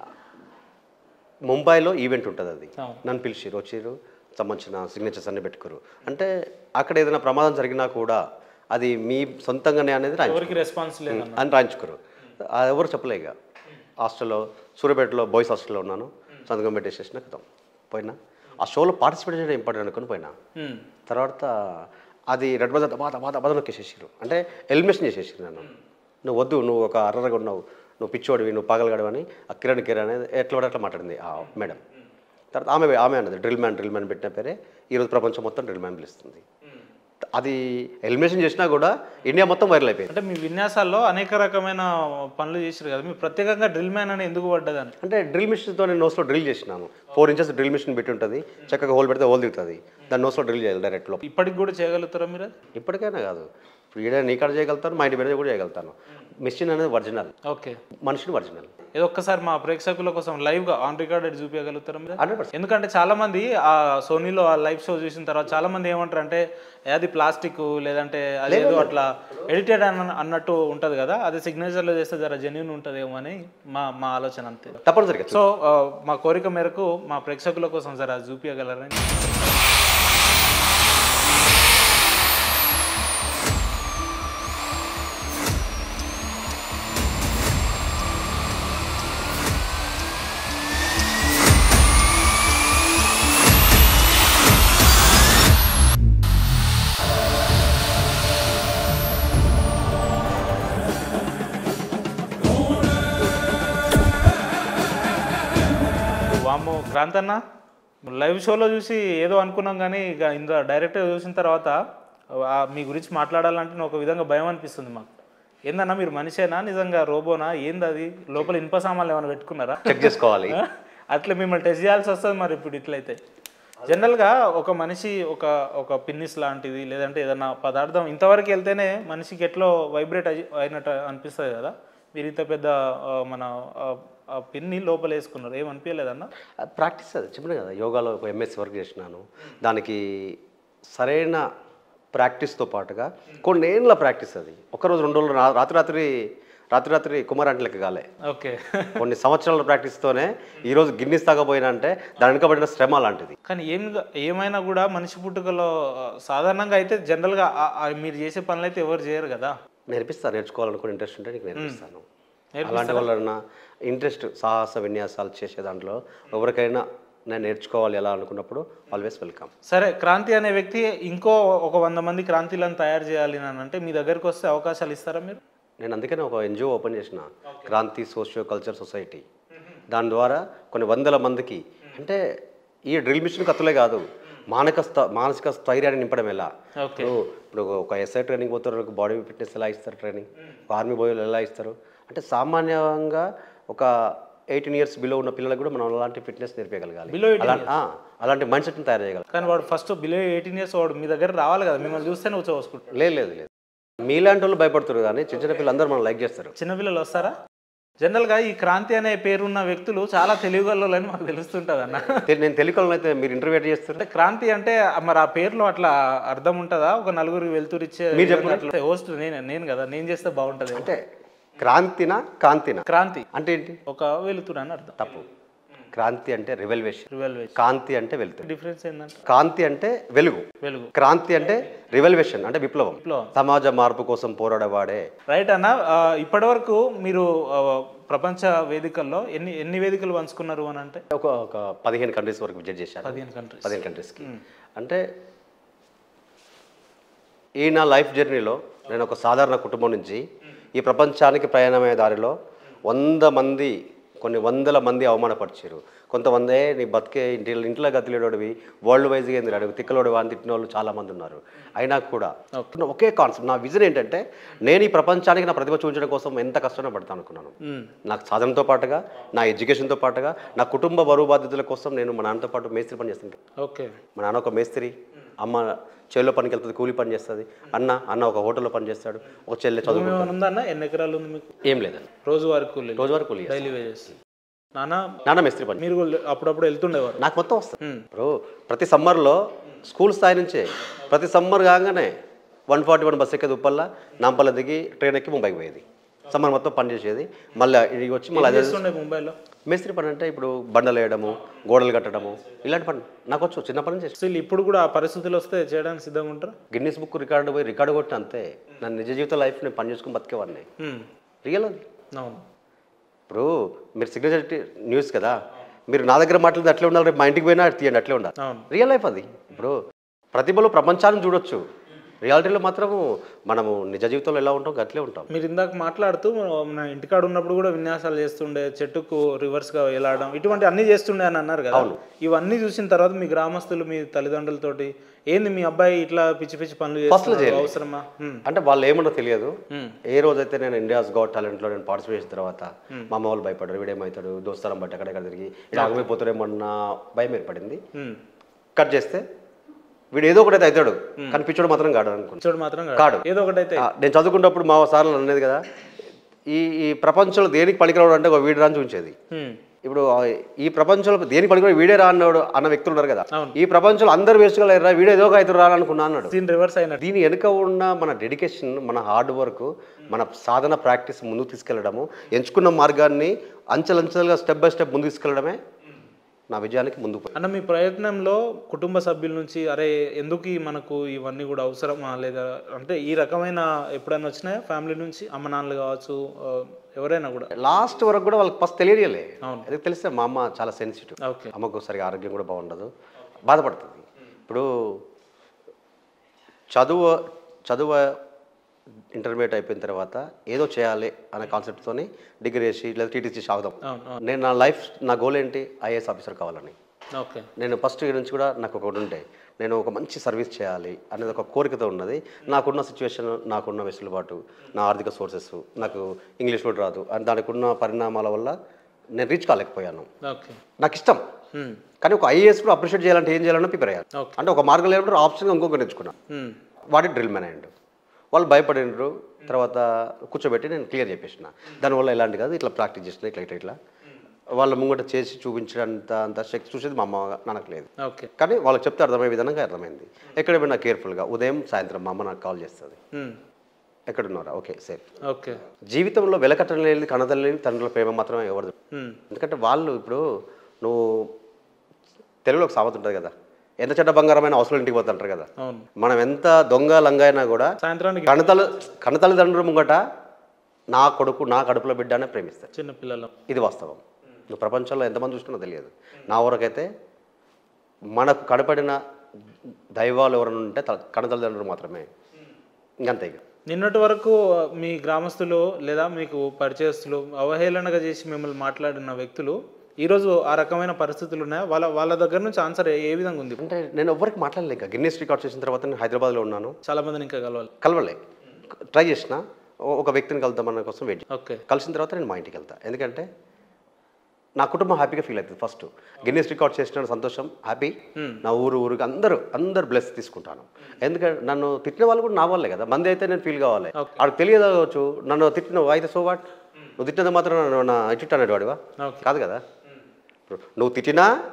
ముంబైలో ఈవెంట్ ఉంటుంది అది అవును. నన్ను పిలిచిరు వచ్చిరు సంబంధించిన సిగ్నేచర్స్ అన్ని పెట్టుకోరు అంటే అక్కడ ఏదైనా ప్రమాదం జరిగినా కూడా అది మీ సొంతంగానే అనేది రాయించుకోరు ఎవరికి రెస్పాన్స్ లేదన్న అని రాయించుకోరు అది ఎవరు చెప్పలే ఇక హాస్టల్లో సూర్యాపేటలో బాయ్స్ హాస్టల్లో ఉన్నాను సంతకం పెట్టేసేసిన కథం పోయినా ఆ షోలో పార్టిసిపేట్ చేయడం ఇంపార్టెంట్ అనుకుని పోయినా ఉమ్. తర్వాత అది రెడ్ బజార్ బాధ బాధ బాధ నొక్కేసేసారు అంటే ఎలిమినేషన్ చేసేసారు నన్ను నువ్వు వద్దు నువ్వు ఒక అర్రగా ఉన్నావు నువ్వు పిచ్చోడివి నువ్వు పగలగడవు అని ఆ కిరణ్ కిరణ్ అనేది ఎట్లా పడితే అట్లా మాట్లాడింది ఆ మేడం తర్వాత ఆమె ఆమె అన్నది డ్రిల్ మ్యాన్ డ్రిల్ మ్యాన్ పెట్టిన పేరే ఈరోజు ప్రపంచం మొత్తం డ్రిల్ మ్యాన్ పిలుస్తుంది అది ఎలిమినేషన్ చేసినా కూడా ఇండియా మొత్తం వైరల్ అయిపోయింది అంటే మీ విన్యాసాల్లో అనేక రకమైన పనులు చేసారు కదా మీరు ప్రత్యేకంగా డ్రిల్ మ్యాన్ అని ఎందుకు పడ్డదని అంటే డ్రిల్ మిషన్తో నేను నోస్లో డ్రిల్ చేసినాను ఫోర్ ఇంచెస్ డ్రిల్ మిషన్ పెట్టి ఉంటుంది చక్కగా హోల్ పెడితే హోల్ దిగుతుంది దాన్ని నోస్లో డ్రిల్ చేయాలి డైరెక్ట్లో ఇప్పటికి కూడా చేయగలుగుతారా మీరు అది? ఇప్పటికైనా కాదు ఇప్పుడు ఈడ నీ కాడ చేయగలుగుతాను మా ఇంటి మీద కూడా చేయగలుగుతాను మిషన్ అనేది ఒరిజినల్ ఓకే మనిషిని ఒరిజినల్ ఇది ఒక్కసారి మా ప్రేక్షకుల కోసం లైవ్ గా ఆన్ రికార్డెడ్ చూపించగలుగుతారా మీరు హండ్రెడ్ పర్సెంట్ ఎందుకంటే చాలా మంది ఆ సోనీలో ఆ లైవ్ షో చూసిన తర్వాత చాలా మంది ఏమంటారు అంటే "ఏ, అది ప్లాస్టిక్ లేదంటే అది ఏదో అట్లా ఎడిటెడ్ అన్న అన్నట్టు ఉంటది కదా అది signature లో చేస్తే జర జెన్యున్ ఉంటదేమో అని మా మా ఆలోచన అంతే తప్పనిసరిగా సో ఆ, మా కోరిక మేరకు మా ప్రేక్షకుల కోసం జర చూపించగలరని వామ్మో క్రాంతన్న లైవ్ షోలో చూసి ఏదో అనుకున్నాం కానీ ఇక ఇంత డైరెక్ట్గా చూసిన తర్వాత ఆ మీ గురించి మాట్లాడాలంటే నాకు ఒక విధంగా భయం అనిపిస్తుంది మాకు ఏందన్నా మీరు మనిషేనా నిజంగా రోబోనా ఏంది అది లోపల ఇనుప సామాన్లు ఏమైనా పెట్టుకున్నారా చెక్ చేసుకోవాలి ఆ? అట్లా మిమ్మల్ని టెస్ట్ చేయాల్సి వస్తుంది మరి ఇప్పుడు ఇట్లయితే జనరల్గా ఒక మనిషి ఒక ఒక పిన్నిస్ లాంటిది లేదంటే ఏదైనా పదార్థం ఇంతవరకు వెళ్తేనే మనిషికి ఎట్లో వైబ్రేట్ అయినట్టు అనిపిస్తుంది కదా మీరు ఇంత పెద్ద ఆ, మన ఆ, ఆ పిన్ని లోపల వేసుకున్నారు ఏమనిపించలేదన్న ప్రాక్టీస్ అది చెప్పిన కదా యోగాలో ఒక ఎంఎస్సి వర్క్ చేసినాను దానికి సరైన ప్రాక్టీస్తో పాటుగా కొన్నేళ్ళ ప్రాక్టీస్ అది ఒకరోజు రెండు రోజులు రా- రాత్రి రాత్రి రాత్రి రాత్రి కుమారాంటి కాలే ఓకే కొన్ని సంవత్సరాల ప్రాక్టీస్తోనే ఈరోజు గిన్నిస్ తాగపోయినా అంటే దాని వెనుకబడిన శ్రమ లాంటిది కానీ ఏం ఏమైనా కూడా మనిషి పుట్టుకలో ఆ, సాధారణంగా అయితే జనరల్గా ఆ- ఆ మీరు చేసే పనులు అయితే ఎవరు చేయరు కదా నేర్పిస్తాను నేర్చుకోవాలనుకుని ఇంట్రెస్ట్ ఉంటే నీకు నేర్పిస్తాను అలాంటి వాళ్ళన్నా ఇంట్రెస్ట్ సాహస విన్యాసాలు చేసే దాంట్లో ఎవరికైనా నేను నేర్చుకోవాలి ఎలా అనుకున్నప్పుడు ఆల్వేస్ వెల్కమ్ సరే క్రాంతి అనే వ్యక్తి ఇంకో ఒక వంద మంది క్రాంతిలను తయారు చేయాలి అని అంటే మీ దగ్గరికి వస్తే అవకాశాలు ఇస్తారా మీరు నేను అందుకనే ఒక ఎన్జిఓ ఓపెన్ చేసిన క్రాంతి సోషియో కల్చర్ సొసైటీ దాని ద్వారా కొన్ని వందల మందికి అంటే ఈ డ్రిల్ మిషన్ కత్తులే కాదు మానక స్థ మానసిక స్థైర్యాన్ని నింపడం ఎలా ఓకే ఇప్పుడు ఇప్పుడు ఒక ఎస్ఐ ట్రైనింగ్ పోతారు బాడీ ఫిట్నెస్ ఎలా ఇస్తారు ట్రైనింగ్ ఆర్మీ బాయ్లు ఎలా ఇస్తారు అంటే సామాన్యంగా ఒక ఎయిటీన్ ఇయర్స్ బిలో ఉన్న పిల్లలకు కూడా మనం అలాంటి ఫిట్నెస్ నేర్పించగలగాలి Below 18 అలా- ఆ, అలాంటి మైండ్ సెట్ని తయారు చేయగలం కానీ వాడు ఫస్ట్ బిలో ఎయిటీన్ ఇయర్స్ వాడు మీ దగ్గర రావాలి కదా మిమ్మల్ని చూస్తేనే వచ్చి లేదు లేదు లేదు మీలాంటి వాళ్ళు భయపడుతారు కానీ చిన్న చిన్న పిల్లలు అందరూ మనం లైక్ చేస్తారు చిన్నపిల్లలు వస్తారా జనరల్గా ఈ క్రాంతి అనే పేరున్న వ్యక్తులు చాలా తెలివిగలని మాకు తెలుస్తుంటుంది అన్న తె- నేను తెలుగులో అయితే మీరు ఇంటర్వ్యూ చేస్తారు అంటే క్రాంతి అంటే మరి ఆ పేరులో అట్లా అర్థం ఉంటుందా ఒక నలుగురికి వెళ్తురిచ్చే మీరు హోస్ట్ నేను నేను కదా నేను చేస్తే బాగుంటుంది అంటే క్రాంతిన కాంతిన క్రాంతి అంటే ఏంటి ఒక వెలుతురు అని అర్థం తప్పు క్రాంతి అంటే రివల్యూషన్ రివల్వేషన్ కాంతి అంటే వెలుతురు డిఫరెన్స్ ఏంటంటే కాంతి అంటే వెలుగు వెలుగు క్రాంతి అంటే రివల్యూషన్ అంటే విప్లవం విప్లవం. సమాజ మార్పు కోసం పోరాడేవాడే రైట్ అన్న ఆ, ఇప్పటివరకు మీరు ఆ, ప్రపంచ వేదికల్లో ఎన్ని ఎన్ని వేదికలు పంచుకున్నారు అని అంటే ఒక ఒక పదిహేను కంట్రీస్ వరకు విజిట్ చేశాను పదిహేను కంట్రీస్ పదిహేను కంట్రీస్కి అంటే ఈ నా లైఫ్ జర్నీలో నేను ఒక సాధారణ కుటుంబం నుంచి ఈ ప్రపంచానికి ప్రయాణమయ్యే దారిలో వంద మంది కొన్ని వందల మంది అవమానపరిచారు కొంతమందే నీ బతికే ఇంటి ఇంట్లో గతిలేడోడివి వరల్డ్ వైజ్గా ఏంది అడుగు తిక్కలోడు అని తిట్టిన వాళ్ళు చాలా మంది ఉన్నారు అయినా కూడా ఒకే కాన్సెప్ట్ నా విజన్ ఏంటంటే నేను ఈ ప్రపంచానికి నా ప్రతిభ చూపించడం కోసం ఎంత కష్టంగా పడతాను అనుకున్నాను నాకు సాధనతో పాటుగా నా ఎడ్యుకేషన్తో పాటుగా నా కుటుంబ బరువు బాధ్యతల కోసం నేను మా నాన్నతో పాటు మేస్త్రి పని చేస్తుంటాను ఓకే మా నాన్న ఒక మేస్త్రి అమ్మ చేలో పనికి వెళ్తుంది కూలి పని చేస్తుంది అన్న అన్న ఒక హోటల్లో పని చేస్తాడు ఒక చెల్లె చదువు ఏమైనా ఉందా అన్న ఎన్ని ఎకరాలు ఉంది మీకు ఏం లేదండి రోజువారి కూలీ రోజువారీ కూలి చేస్తాడు. డైలీ వేజెస్ నాన్న నాన్న మేస్త్రి పని మీరు కూడా అప్పుడప్పుడు వెళ్తుండేవారు నాకు మొత్తం వస్తుంది ఇప్పుడు ప్రతి సమ్మర్లో స్కూల్ స్థాయి నుంచే ప్రతి సమ్మర్ కాగానే వన్ ఫార్టీ వన్ బస్ ఎక్కేది ఉప్పల్లా నాంపల్ల దిగి ట్రైన్ ఎక్కి ముంబైకి పోయేది సమ్మర్ మొత్తం పని చేసేది మళ్ళీ ఇడికి వచ్చి మళ్ళీ అదే చేస్తుండే ముంబైలో మేస్త్రి పని అంటే ఇప్పుడు బండలు వేయడము గోడలు కట్టడము ఇలాంటి పని నాకు వచ్చు చిన్న పని చేసి అసలు ఇప్పుడు కూడా ఆ పరిస్థితులు వస్తే చేయడానికి సిద్ధంగా ఉంటారా గిన్నీస్ బుక్ రికార్డు పోయి రికార్డు కొట్టిన అంతే నా నిజ జీవిత లైఫ్ నేను పని చేసుకుని బతికేవాడిని మ్మ్. రియల్ అది అవును ఇప్పుడు మీరు సిగ్నేచర్ న్యూస్ కదా మీరు నా దగ్గర మాట్లాడితే అట్లే ఉండాలి రేపు మా ఇంటికి పోయినా తీయండి అట్లే ఉండాలి అవును రియల్ లైఫ్ అది ఇప్పుడు ప్రతిభలో ప్రపంచాన్ని చూడొచ్చు రియాలిటీలో మాత్రము మనము నిజ జీవితంలో ఎలా ఉంటాం అట్లే ఉంటాం మీరు ఇందాక మాట్లాడుతూ మన ఇంటికాడ ఉన్నప్పుడు కూడా విన్యాసాలు చేస్తుండే చెట్టుకు రివర్స్ గా వెళ్ళడం ఇటువంటి అన్ని చేస్తుండే అని అన్నారు కదా ఇవన్నీ చూసిన తర్వాత మీ గ్రామస్తులు మీ తల్లిదండ్రులతోటి ఏంది మీ అబ్బాయి ఇట్లా పిచ్చి పిచ్చి పనులు చేస్తున్నారు అవసరమా మ్మ్. అంటే వాళ్ళు ఏమన్నా తెలియదు మ్మ్. ఏ రోజైతే నేను ఇండియాస్ గాట్ టాలెంట్లో నేను పార్టిసిపేట్ చేసిన తర్వాత మా అమ్మ వాళ్ళు భయపడ్డారు వీడేమవుతాడు దోస్తారం బట్టి ఎక్కడెక్కడ తిరిగి ఇలా ఆగమైపోతాడేమన్న భయం ఏర్పడింది మ్మ్. కట్ చేస్తే వీడు ఏదో ఒకటి అవుతాడు కనిపించడం మాత్రం కాడు అనుకున్నాను చూడు మాత్రం కాదు. కాడు. ఏదో ఒకటి అయితే ఆ, నేను చదువుకున్నప్పుడు మా సార్లు అనేది కదా ఈ ఈ ప్రపంచంలో దేనికి పనికిరాడు అంటే ఒక వీడు రాని చూంచేది మ్మ్. ఇప్పుడు ఆ, ఈ ప్రపంచంలో దేనికి పనికిరాడు వీడే రా అన్నాడు అన్న వ్యక్తులు ఉన్నారు కదా అవును. ఈ ప్రపంచంలో అందరు వేస్ట్ రా వీడే ఏదో ఒక అవుతాడు రా అనుకున్నా అన్నాడు దీని రివర్స్ అయినట్టు దీని వెనుక ఉన్న మన డెడికేషన్ మన హార్డ్ వర్క్ మన సాధన ప్రాక్టీస్ ముందుకు తీసుకెళ్ళడము ఎంచుకున్న మార్గాన్ని అంచెలంచెలుగా స్టెప్ బై స్టెప్ ముందుకు తీసుకెళ్ళడమే నా విజయానికి ముందుకు పోయి అన్న మీ ప్రయత్నంలో కుటుంబ సభ్యుల నుంచి అరే ఎందుకు ఈ మనకు ఇవన్నీ కూడా అవసరమా లేదా అంటే ఈ రకమైన ఎప్పుడైనా వచ్చినాయా ఫ్యామిలీ నుంచి అమ్మ నాన్నలు కావచ్చు ఆ, ఎవరైనా కూడా లాస్ట్ వరకు కూడా వాళ్ళకి ఫస్ట్ తెలియలే అవును. అది తెలిస్తే మా అమ్మ చాలా సెన్సిటివ్ ఓకే అమ్మకు సరిగా ఆరోగ్యం కూడా బాగుండదు బాధపడుతుంది ఇప్పుడు చదువు చదువు ఇంటర్మీడియట్ అయిపోయిన తర్వాత ఏదో చేయాలి అనే కాన్సెప్ట్తోని డిగ్రీ చేసి లేదా టీటీసీ చేసి ఆగుదాం అవును అవును నేను నా లైఫ్ నా గోల్ ఏంటి ఐఏఎస్ ఆఫీసర్ కావాలని ఓకే నేను ఫస్ట్ ఇయర్ నుంచి కూడా నాకు ఒకటి ఉండే నేను ఒక మంచి సర్వీస్ చేయాలి అనేది ఒక కోరికతో ఉన్నది నాకున్న సిచ్యువేషన్ నాకున్న వెసులుబాటు నా ఆర్థిక సోర్సెస్ నాకు ఇంగ్లీష్ కూడా రాదు అండ్ దానికి ఉన్న పరిణామాల వల్ల నేను రీచ్ కాలేకపోయాను ఓకే నాకు ఇష్టం మ్మ్. కానీ ఒక ఐఏఎస్ కూడా అప్రిషియేట్ చేయాలంటే ఏం చేయాలన్నా ప్రిపేర్ అయ్యాను ఓకే అంటే ఒక మార్గం లేకుండా ఆప్షన్గా ఇంకొక నేర్చుకున్నాను మ్మ్. వాడి డ్రిల్ మ్యాన్ అయ్యిండు వాళ్ళు భయపడినరు తర్వాత కూర్చోబెట్టి నేను క్లియర్ చెప్పేసిన దానివల్ల ఎలాంటి కాదు ఇట్లా ప్రాక్టీస్ చేసిన ఇట్లా ఇట్లా ఇట్లా వాళ్ళ ముంగట చేసి చూపించడంత అంత శక్తి చూసేది మా అమ్మ నాన్నకు లేదు ఓకే కానీ వాళ్ళకి చెప్తే అర్థమయ్యే విధంగా అర్థమైంది ఎక్కడ పోయినా కేర్ఫుల్గా ఉదయం సాయంత్రం మా అమ్మ నాకు కాల్ చేస్తుంది మ్మ్. ఎక్కడున్నారా ఓకే సేఫ్ ఓకే జీవితంలో వెలకట్టం లేని కనతలు లేని తండ్రుల ప్రేమ మాత్రమే ఎవరు మ్మ్. ఎందుకంటే వాళ్ళు ఇప్పుడు నువ్వు తెలుగులో ఒక సామెత ఉంటుంది కదా ఎంత చెడ్డ బంగారమైన అవసరం ఇంటికి పోతుంటారు కదా అవును మనం ఎంత దొంగ లంగ అయినా కూడా సాయంత్రానికి కణతలు కణతల్లిదండ్రుల ముంగట నా కొడుకు నా కడుపులో బిడ్డ అనే ప్రేమిస్తారు చిన్న పిల్లలు ఇది వాస్తవం నువ్వు ప్రపంచంలో ఎంతమంది చూసినా తెలియదు నా వరకైతే మనకు కనపడిన దైవాలు ఎవరైనా ఉంటే త- కణతల్లిదండ్రులు మాత్రమే ఇంకంతే ఇక నిన్నటి వరకు మీ గ్రామస్తులు లేదా మీకు పరిచయస్తులు అవహేళనగా చేసి మిమ్మల్ని మాట్లాడిన వ్యక్తులు ఈరోజు ఆ రకమైన పరిస్థితులు ఉన్నాయా వాళ్ళ వాళ్ళ దగ్గర నుంచి ఆన్సర్ ఏ ఏ విధంగా ఉంది అంటే నేను ఎవ్వరికి మాట్లాడలే ఇంకా గిన్నెస్ రికార్డ్ చేసిన తర్వాత నేను హైదరాబాద్లో ఉన్నాను చాలా మందిని ఇంకా కలవాలి కలవలే ట్రై చేసిన ఓ- ఒక వ్యక్తిని కలుద్దామన్న కోసం వెయిట్ ఓకే కలిసిన తర్వాత నేను మా ఇంటికి వెళ్తా ఎందుకంటే నా కుటుంబం హ్యాపీగా ఫీల్ అవుతుంది ఫస్ట్ గిన్నెస్ రికార్డ్ చేసిన సంతోషం హ్యాపీ నా ఊరు ఊరికి అందరూ అందరు బ్లెస్ తీసుకుంటాను ఎందుకంటే నన్ను తిట్టిన వాళ్ళు కూడా నా వాళ్ళే కదా మంది అయితే నేను ఫీల్ కావాలి Okay. ఆడికి తెలియదు కావచ్చు నన్ను తిట్టిన అయితే సో వాట్ నువ్వు తిట్టినది మాత్రం నన్ను నా ఇట్టు అనేవాడివా ఓకే కాదు కదా ఇప్పుడు నువ్వు తిట్టినా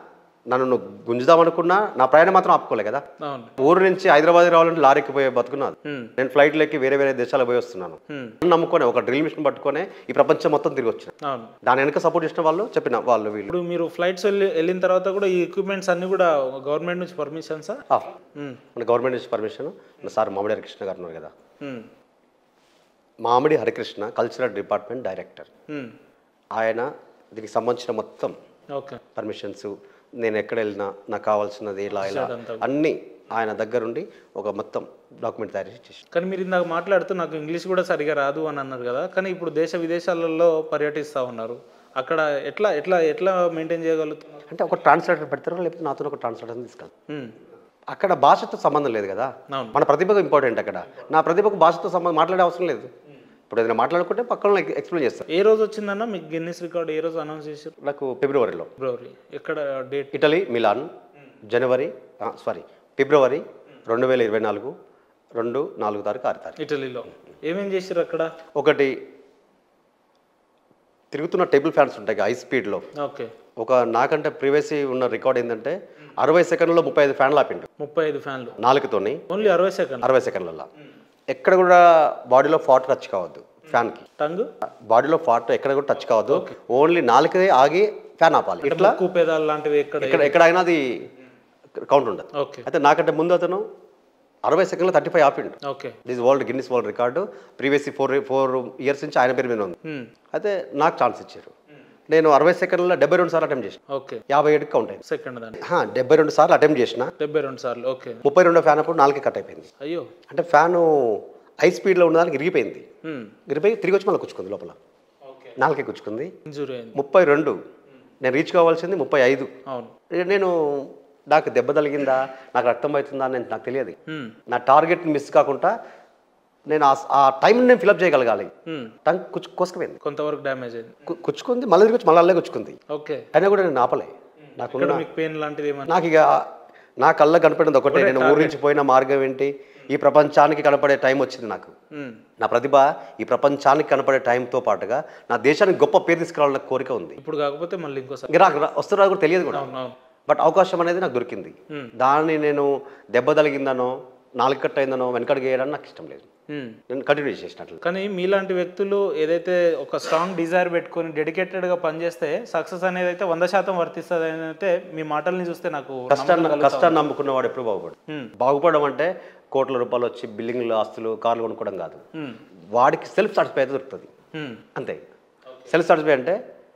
నన్ను నువ్వు గుంజుదామనుకున్నా నా ప్రయాణం మాత్రం ఆపుకోలే కదా అవును ఊరు నుంచి హైదరాబాద్ రావాలంటే లారీకి పోయే బతుకున్నాను Hmm. నేను ఫ్లైట్లు ఎక్కి వేరే వేరే దేశాలకు పోయి వస్తున్నాను Hmm. నన్ను నమ్ముకొని ఒక డ్రిల్ మిషన్ పట్టుకొని ఈ ప్రపంచం మొత్తం తిరిగి వచ్చిన అవును దాని వెనక సపోర్ట్ చేసిన వాళ్ళు చెప్పిన వాళ్ళు వీళ్ళు ఇప్పుడు మీరు ఫ్లైట్స్ వెళ్ళి వెళ్ళిన తర్వాత కూడా ఈ ఎక్విప్మెంట్స్ అన్ని కూడా గవర్నమెంట్ నుంచి పర్మిషన్సా ఆ, మన గవర్నమెంట్ నుంచి పర్మిషన్ సార్ మామిడి హరికృష్ణ గారు ఉన్నారు కదా మామిడి హరికృష్ణ కల్చరల్ డిపార్ట్మెంట్ డైరెక్టర్ ఆయన దీనికి సంబంధించిన మొత్తం ఓకే పర్మిషన్స్ నేను ఎక్కడ వెళ్ళినా నాకు కావాల్సినది ఇలా ఇలా అదంతా. అన్నీ ఆయన దగ్గరుండి ఒక మొత్తం డాక్యుమెంట్ తయారు చేసి కానీ మీరు ఇందాక మాట్లాడుతూ నాకు ఇంగ్లీష్ కూడా సరిగా రాదు అని అన్నారు కదా కానీ ఇప్పుడు దేశ విదేశాలలో పర్యటిస్తూ ఉన్నారు అక్కడ ఎట్లా ఎట్లా ఎట్లా మెయింటైన్ చేయగలుగుతున్నారు అంటే ఒక ట్రాన్స్లేటర్ పెడతారు లేకపోతే నాతో ఒక ట్రాన్స్లేటర్ తీసుకెళ్తాను ఉమ్, అక్కడ భాషతో సంబంధం లేదు కదా అవును. మన ప్రతిభకు ఇంపార్టెంట్ అక్కడ నా ప్రతిభకు భాషతో సంబంధం మాట్లాడే అవసరం లేదు ఇప్పుడు ఏదైనా మాట్లాడుకుంటే పక్కన ఎక్స్ప్లెయిన్ చేస్తాను ఏ రోజు వచ్చిందన్న మీకు గిన్నిస్ రికార్డ్ ఏ రోజు అనౌన్స్ చేశారు నాకు ఫిబ్రవరిలో ఫిబ్రవరి ఎక్కడ డేట్ ఇటలీ మిలాన్ జనవరి సారీ ఫిబ్రవరి రెండు వేల ఇరవై నాలుగు రెండు నాలుగు తారీఖు ఆరు తారీఖు ఇటలీలో ఏమేం చేశారు అక్కడ ఒకటి తిరుగుతున్న టేబుల్ ఫ్యాన్స్ ఉంటాయి హై స్పీడ్లో ఓకే ఒక నాకంటే ప్రీవియస్ ఉన్న రికార్డ్ ఏంటంటే అరవై సెకండ్లో ముప్పై ఐదు ఫ్యాన్లు ఆపిండు ముప్పై ఐదు ఫ్యాన్లు నాలుగుతోని ఓన్లీ అరవై సెకండ్ అరవై సెకండ్లలో ఎక్కడ కూడా బాడీలో ఫాట్ టచ్ కావద్దు ఫ్యాన్కి టంగ్ బాడీలో ఫాట్ ఎక్కడ కూడా టచ్ కావద్దు ఓన్లీ నాలుగే ఆగి ఫ్యాన్ ఆపాలి ఇట్లా ముక్కు పేదాలు లాంటివి ఎక్కడ ఎక్కడ ఎక్కడైనా అది కౌంట్ ఉండదు ఓకే అయితే నాకంటే ముందు అతను అరవై సెకండ్లో థర్టీ ఫైవ్ ఆపిండు okay this world Guinness world record previous four four years నుంచి ఆయన పేరు మీద ఉంది ఉమ్, అయితే నాకు ఛాన్స్ ఇచ్చారు నేను అరవై సెకండ్లో డెబ్బై రెండు సార్లు అటెంప్ట్ చేసిన ఓకే యాభై ఏడుకి కౌంట్ అయింది సెకండ్ దాన్ని హా, డెబ్బై రెండు సార్లు అటెంప్ట్ చేసిన డెబ్బై రెండు సార్లు ఓకే ముప్పై రెండో ఫ్యాన్ అప్పుడు నాలుగే కట్ అయిపోయింది అయ్యో అంటే ఫ్యాను హై స్పీడ్లో ఉన్నదానికి ఇరిగిపోయింది ఉమ్, ఇరిగిపోయి తిరిగి వచ్చి మళ్ళీ కుచ్చుకుంది లోపల ఓకే నాలుగే కుచ్చుకుంది ఇంజూరీ అయింది ముప్పై రెండు నేను రీచ్ కావాల్సింది ముప్పై ఐదు అవును ఇక నేను నాకు దెబ్బ తగిలిందా నాకు రక్తం అవుతుందా అని నాకు తెలియదు ఉమ్, నా టార్గెట్ మిస్ కాకుండా నేను ఆ- ఆ టైం నేను ఫిలప్ చేయగలగాలి ఉమ్, టంగ్ కుచ్చు కోసుకుపోయింది కొంతవరకు డ్యామేజ్ అయింది కు- కుచ్చుకుంది మళ్ళీ తిరిగి వచ్చి మళ్ళీ అల్లే కుచ్చుకుంది ఓకే అయినా కూడా నేను ఆపలే నాకు ఇక్కడ మీకు పెయిన్ లాంటిది ఏమన్నా నాకు ఇక నా కళ్ళ కనపడింది ఒకటే నేను ఊరి నుంచి పోయిన మార్గం ఏంటి ఈ ప్రపంచానికి కనపడే టైం వచ్చింది నాకు ఉమ్, నా ప్రతిభ ఈ ప్రపంచానికి కనపడే టైంతో పాటుగా నా దేశానికి గొప్ప పేరు తీసుకురావాలన్న కోరిక ఉంది ఇప్పుడు కాకపోతే మళ్ళీ ఇంకోసారి ఇంకా నాకు రా- వస్తున్నా కూడా తెలియదు కూడా అవును అవును బట్ అవకాశం అనేది నాకు దొరికింది దాన్ని నేను దెబ్బ తగిలిందనో నాలుగు కట్ అయిందనో వెనకడుగు వేయడానికి నాకు ఇష్టం లేదు ఉమ్. నేను కంటిన్యూ చేసినట్లు కానీ మీలాంటి వ్యక్తులు ఏదైతే ఒక స్ట్రాంగ్ డిజైర్ పెట్టుకొని డెడికేటెడ్గా పనిచేస్తే సక్సెస్ అనేది అయితే వంద శాతం వర్తిస్తుంది అని అయితే మీ మాటల్ని చూస్తే నాకు కష్టాన్ని కష్టాన్ని నమ్ముకున్నవాడు ఎప్పుడు బాగుపడు ఉమ్. బాగుపడడం అంటే కోట్ల రూపాయలు వచ్చి బిల్డింగ్లు ఆస్తులు కార్లు కొనుక్కోవడం కాదు ఉమ్, వాడికి సెల్ఫ్ సాటిస్ఫై అయితే దొరుకుతుంది ఉమ్, అంతే సెల్ఫ్ సాటిస్ఫై అంటే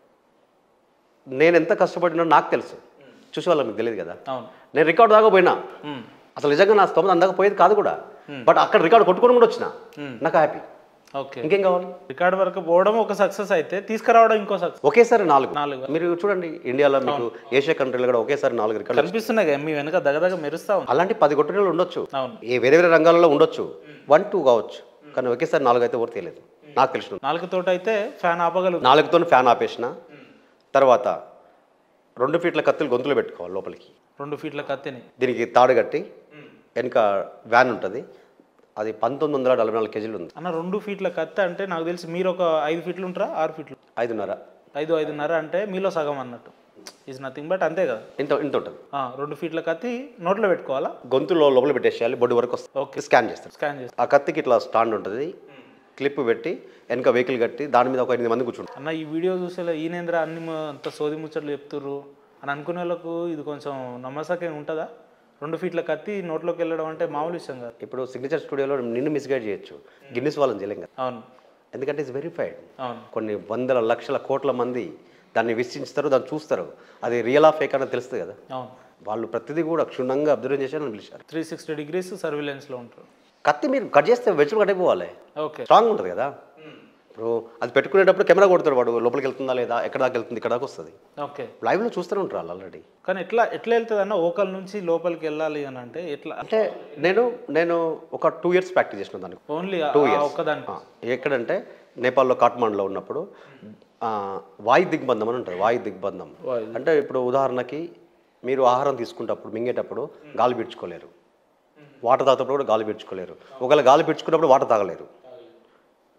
నేను ఎంత కష్టపడినా నాకు తెలుసు చూసే వాళ్ళకి మీకు తెలియదు కదా అవును నేను రికార్డు దాకా పోయినా ఉమ్, అసలు నిజంగా నా స్తోమత అందాక పోయేది కాదు కూడా బట్ అక్కడ రికార్డు కొట్టుకొని కూడా వచ్చిన నాకు హ్యాపీ ఓకే ఇంకేం కావాలి రికార్డ్ వరకు పోవడం ఒక సక్సెస్ అయితే తీసుకురావడం ఇంకో సక్సెస్ ఒకేసారి నాలుగు నాలుగు మీరు చూడండి ఇండియాలో మీకు ఏషియా కంట్రీలో కూడా ఒకేసారి నాలుగు రికార్డు కనిపిస్తున్నాయి కదా మీ వెనక దగదగ మెరుస్తా ఉంది అలాంటి పది కొట్టిన ఉండొచ్చు అవును ఏ వేరే వేరే రంగాలలో ఉండొచ్చు వన్ టూ కావచ్చు కానీ ఒకేసారి నాలుగు అయితే ఎవరు తెలియదు నాకు తెలిసిన నాలుగు తోట అయితే ఫ్యాన్ ఆపగలుగుతాం నాలుగుతో ఫ్యాన్ ఆపేసిన తర్వాత రెండు ఫీట్ల కత్తులు గొంతులు పెట్టుకోవాలి లోపలికి రెండు ఫీట్ల కత్తిని దీనికి తాడు కట్టి వెనుక వ్యాన్ ఉంటుంది అది పంతొమ్మిది వందల నలభై నాలుగు కేజీలు ఉంది అన్న రెండు ఫీట్ల కత్తి అంటే నాకు తెలిసి మీరు ఒక ఐదు ఫీట్లు ఉంటారా ఆరు ఫీట్లు ఐదున్నర ఐదు ఐదున్నర అంటే మీలో సగం అన్నట్టు ఈజ్ నథింగ్ బట్ అంతే కదా ఇంత ఇంత ఉంటుంది ఆ, రెండు ఫీట్ల కత్తి నోట్లో పెట్టుకోవాలా గొంతులో లోపల పెట్టేసేయాలి బొడ్డు వరకు వస్తుంది ఓకే స్కాన్ చేస్తారు స్కాన్ చేసి ఆ కత్తికి ఇట్లా స్టాండ్ ఉంటుంది క్లిప్ పెట్టి వెనక వెహికల్ కట్టి దాని మీద ఒక ఎనిమిది మంది కూర్చుంటారు అన్న ఈ వీడియో చూసేలా ఈనేంద్ర అన్ని మ- అంత సోది ముచ్చట్లు చెప్తుర్రు అని అనుకునే వాళ్ళకు ఇది కొంచెం నమ్మసకేం ఉంటుందా రెండు ఫీట్ల కత్తి నోట్లోకి వెళ్ళడం అంటే మామూలు విషయం కాదు ఇప్పుడు సిగ్నేచర్ స్టూడియోలో నిన్ను మిస్గైడ్ చేయొచ్చు గిన్నిస్ వాళ్ళని చేయలేం కదా అవును ఎందుకంటే ఇట్స్ వెరిఫైడ్ అవును కొన్ని వందల లక్షల కోట్ల మంది దాన్ని విశ్లేషిస్తారు దాన్ని చూస్తారు అది రియల్ ఆఫ్ ఫేక్ అని తెలుస్తుంది కదా అవును వాళ్ళు ప్రతిదీ కూడా క్షుణ్ణంగా అబ్జర్వ్ చేసి అని పిలిచారు త్రీ సిక్స్టీ డిగ్రీస్ సర్విలెన్స్లో ఉంటారు కత్తి మీరు కట్ చేస్తే వెచ్చులు కట్టయిపోవాలి ఓకే స్ట్రాంగ్ ఉంటుంది కదా ఇప్పుడు అది పెట్టుకునేటప్పుడు కెమెరా కొడతాడు వాడు లోపలికి వెళ్తుందా లేదా ఎక్కడ దాకా వెళ్తుంది ఇక్కడ దాకా వస్తుంది ఓకే లైవ్లో చూస్తూనే ఉంటారు వాళ్ళు ఆల్రెడీ కానీ ఎట్లా ఎట్లా వెళ్తుంది అన్న ఓకల్ నుంచి లోపలికి వెళ్ళాలి అని అంటే ఎట్లా అంటే నేను నేను ఒక టూ ఇయర్స్ ప్రాక్టీస్ చేసిన దానికి ఓన్లీ ఒక్కదానికి ఆ, ఎక్కడంటే నేపాల్లో కాట్మాండ్లో ఉన్నప్పుడు ఆ, వాయు దిగ్బంధం అని ఉంటుంది వాయు దిగ్బంధం వాయు. అంటే ఇప్పుడు ఉదాహరణకి మీరు ఆహారం తీసుకుంటప్పుడు మింగేటప్పుడు గాలి పీడ్చుకోలేరు వాటర్ తాగేటప్పుడు కూడా గాలి పీడ్చుకోలేరు ఒకవేళ గాలి పీడ్చుకున్నప్పుడు వాటర్ తాగలేరు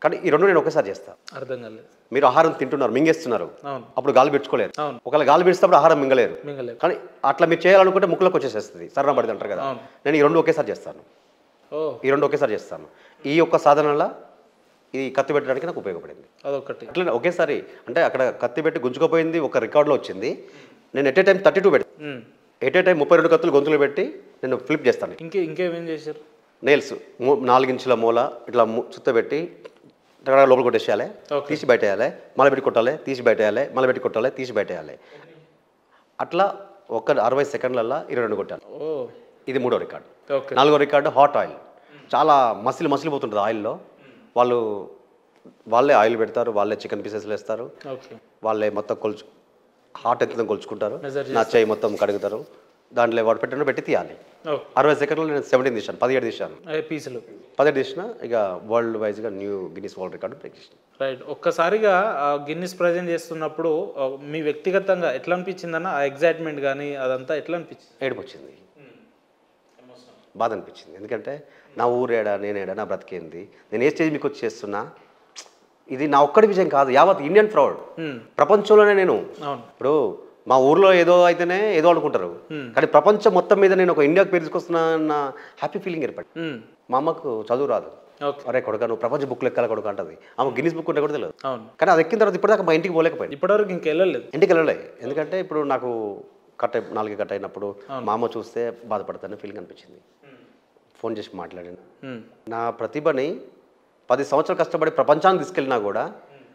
కానీ ఈ రెండు నేను ఒకేసారి చేస్తాను అర్థం కాలేదు మీరు ఆహారం తింటున్నారు మింగేస్తున్నారు అవును అప్పుడు గాలి పెట్టుకోలేరు అవును. ఒకవేళ గాలి పెడిచినప్పుడు ఆహారం మింగలేరు మింగలేదు కానీ అట్లా మీరు చేయాలనుకుంటే ముక్కులోకి వచ్చేసేస్తుంది సరణ పడింది అంటారు కదా అవును. నేను ఈ రెండు ఒకేసారి చేస్తాను ఓ ఈ రెండు ఒకేసారి చేస్తాను ఈ యొక్క సాధనల ఈ కత్తి పెట్టడానికి నాకు ఉపయోగపడింది అదొకటి అట్లనే ఒకేసారి అంటే అక్కడ కత్తి పెట్టి గుంజుకుపోయింది ఒక రికార్డులో వచ్చింది నేను at a time thirty two పెట్టి ఉమ్. ఎట్ ఏ టైం ముప్పై రెండు కత్తులు గొంతులు పెట్టి నేను ఫ్లిప్ చేస్తాను ఇంకే ఇంకేమేం చేశారు నెయిల్స్ నాలుగించుల మూల ఇట్లా ము- చుత్తబెట్టి ఇక్కడ లోపల కొట్టేసేయాలి Okay. తీసి బయట వేయాలి మళ్ళీ పెట్టి కొట్టాలి తీసి బయట వేయాలి మళ్ళీ పెట్టి కొట్టాలి తీసి బయట వేయాలి అట్లా ఒక అరవై సెకండ్లల్లో ఇరవై రెండు కొట్టాను ఓ ఇది మూడో రికార్డు ఓకే నాలుగో రికార్డు హాట్ ఆయిల్ చాలా మసిలి మసిలిపోతుంటుంది ఆయిల్లో వాళ్ళు వాళ్ళే ఆయిల్ పెడతారు వాళ్ళే చికెన్ పీసెస్లు వేస్తారు ఓకే వాళ్ళే మొత్తం కొలుచు హాట్ ఎంత కొలుచుకుంటారు Measure నా చేయి మొత్తం కడుగుతారు దాంట్లో వాడు పెట్టిన పెట్టి తీయాలి ఓకే అరవై సెకండ్లో నేను సెవెంటీన్ తీసాను పదిహేడు తీసాను అదే పీసులు పదిహేడు తీసిన ఇక వరల్డ్ వైజ్గా new Guinness world record break చేసిన రైట్ ఒక్కసారిగా గిన్నిస్ ప్రజెంట్ చేస్తున్నప్పుడు ఆ, మీ వ్యక్తిగతంగా ఎట్లా అనిపించిందన్న ఆ ఎగ్జైట్మెంట్ కానీ అదంతా ఎట్లా అనిపించింది ఏడుపు వచ్చింది బాధ అనిపించింది ఎందుకంటే నా ఊరేడా నేనేడా నా బ్రతికేంది నేను ఏ స్టేజ్ మీకు వచ్చి చేస్తున్నా ఇది నా ఒక్కడి విజయం కాదు యావత్ ఇండియన్ ఫ్రౌడ్ Hmm. ప్రపంచంలోనే నేను అవును ఇప్పుడు మా ఊర్లో ఏదో అయితేనే ఏదో అనుకుంటారు కానీ ప్రపంచం మొత్తం మీద నేను ఒక ఇండియాకి పేరు తీసుకొస్తున్నా అన్న హ్యాపీ ఫీలింగ్ ఏర్పడి ఉమ్. మా అమ్మకు చదువు రాదు ఓకే అరే కొడుక నువ్వు ప్రపంచ బుక్లు ఎక్కాల కొడుకు అంటది ఆమె గిన్నీస్ బుక్ ఉంటే కూడా తెలియదు అవును కానీ అది ఎక్కిన తర్వాత ఇప్పటిదాకా మా ఇంటికి పోలేకపోయింది ఇప్పటివరకు ఇంకెళ్ళలేదు ఇంటికి వెళ్ళలే ఎందుకంటే ఇప్పుడు నాకు కట్ అయి నాలుగు కట్ అయినప్పుడు మా అమ్మ చూస్తే బాధపడతాను ఫీలింగ్ అనిపించింది ఫోన్ చేసి మాట్లాడాను ఉమ్. నా ప్రతిభని పది సంవత్సరాలు కష్టపడి ప్రపంచానికి తీసుకెళ్ళినా కూడా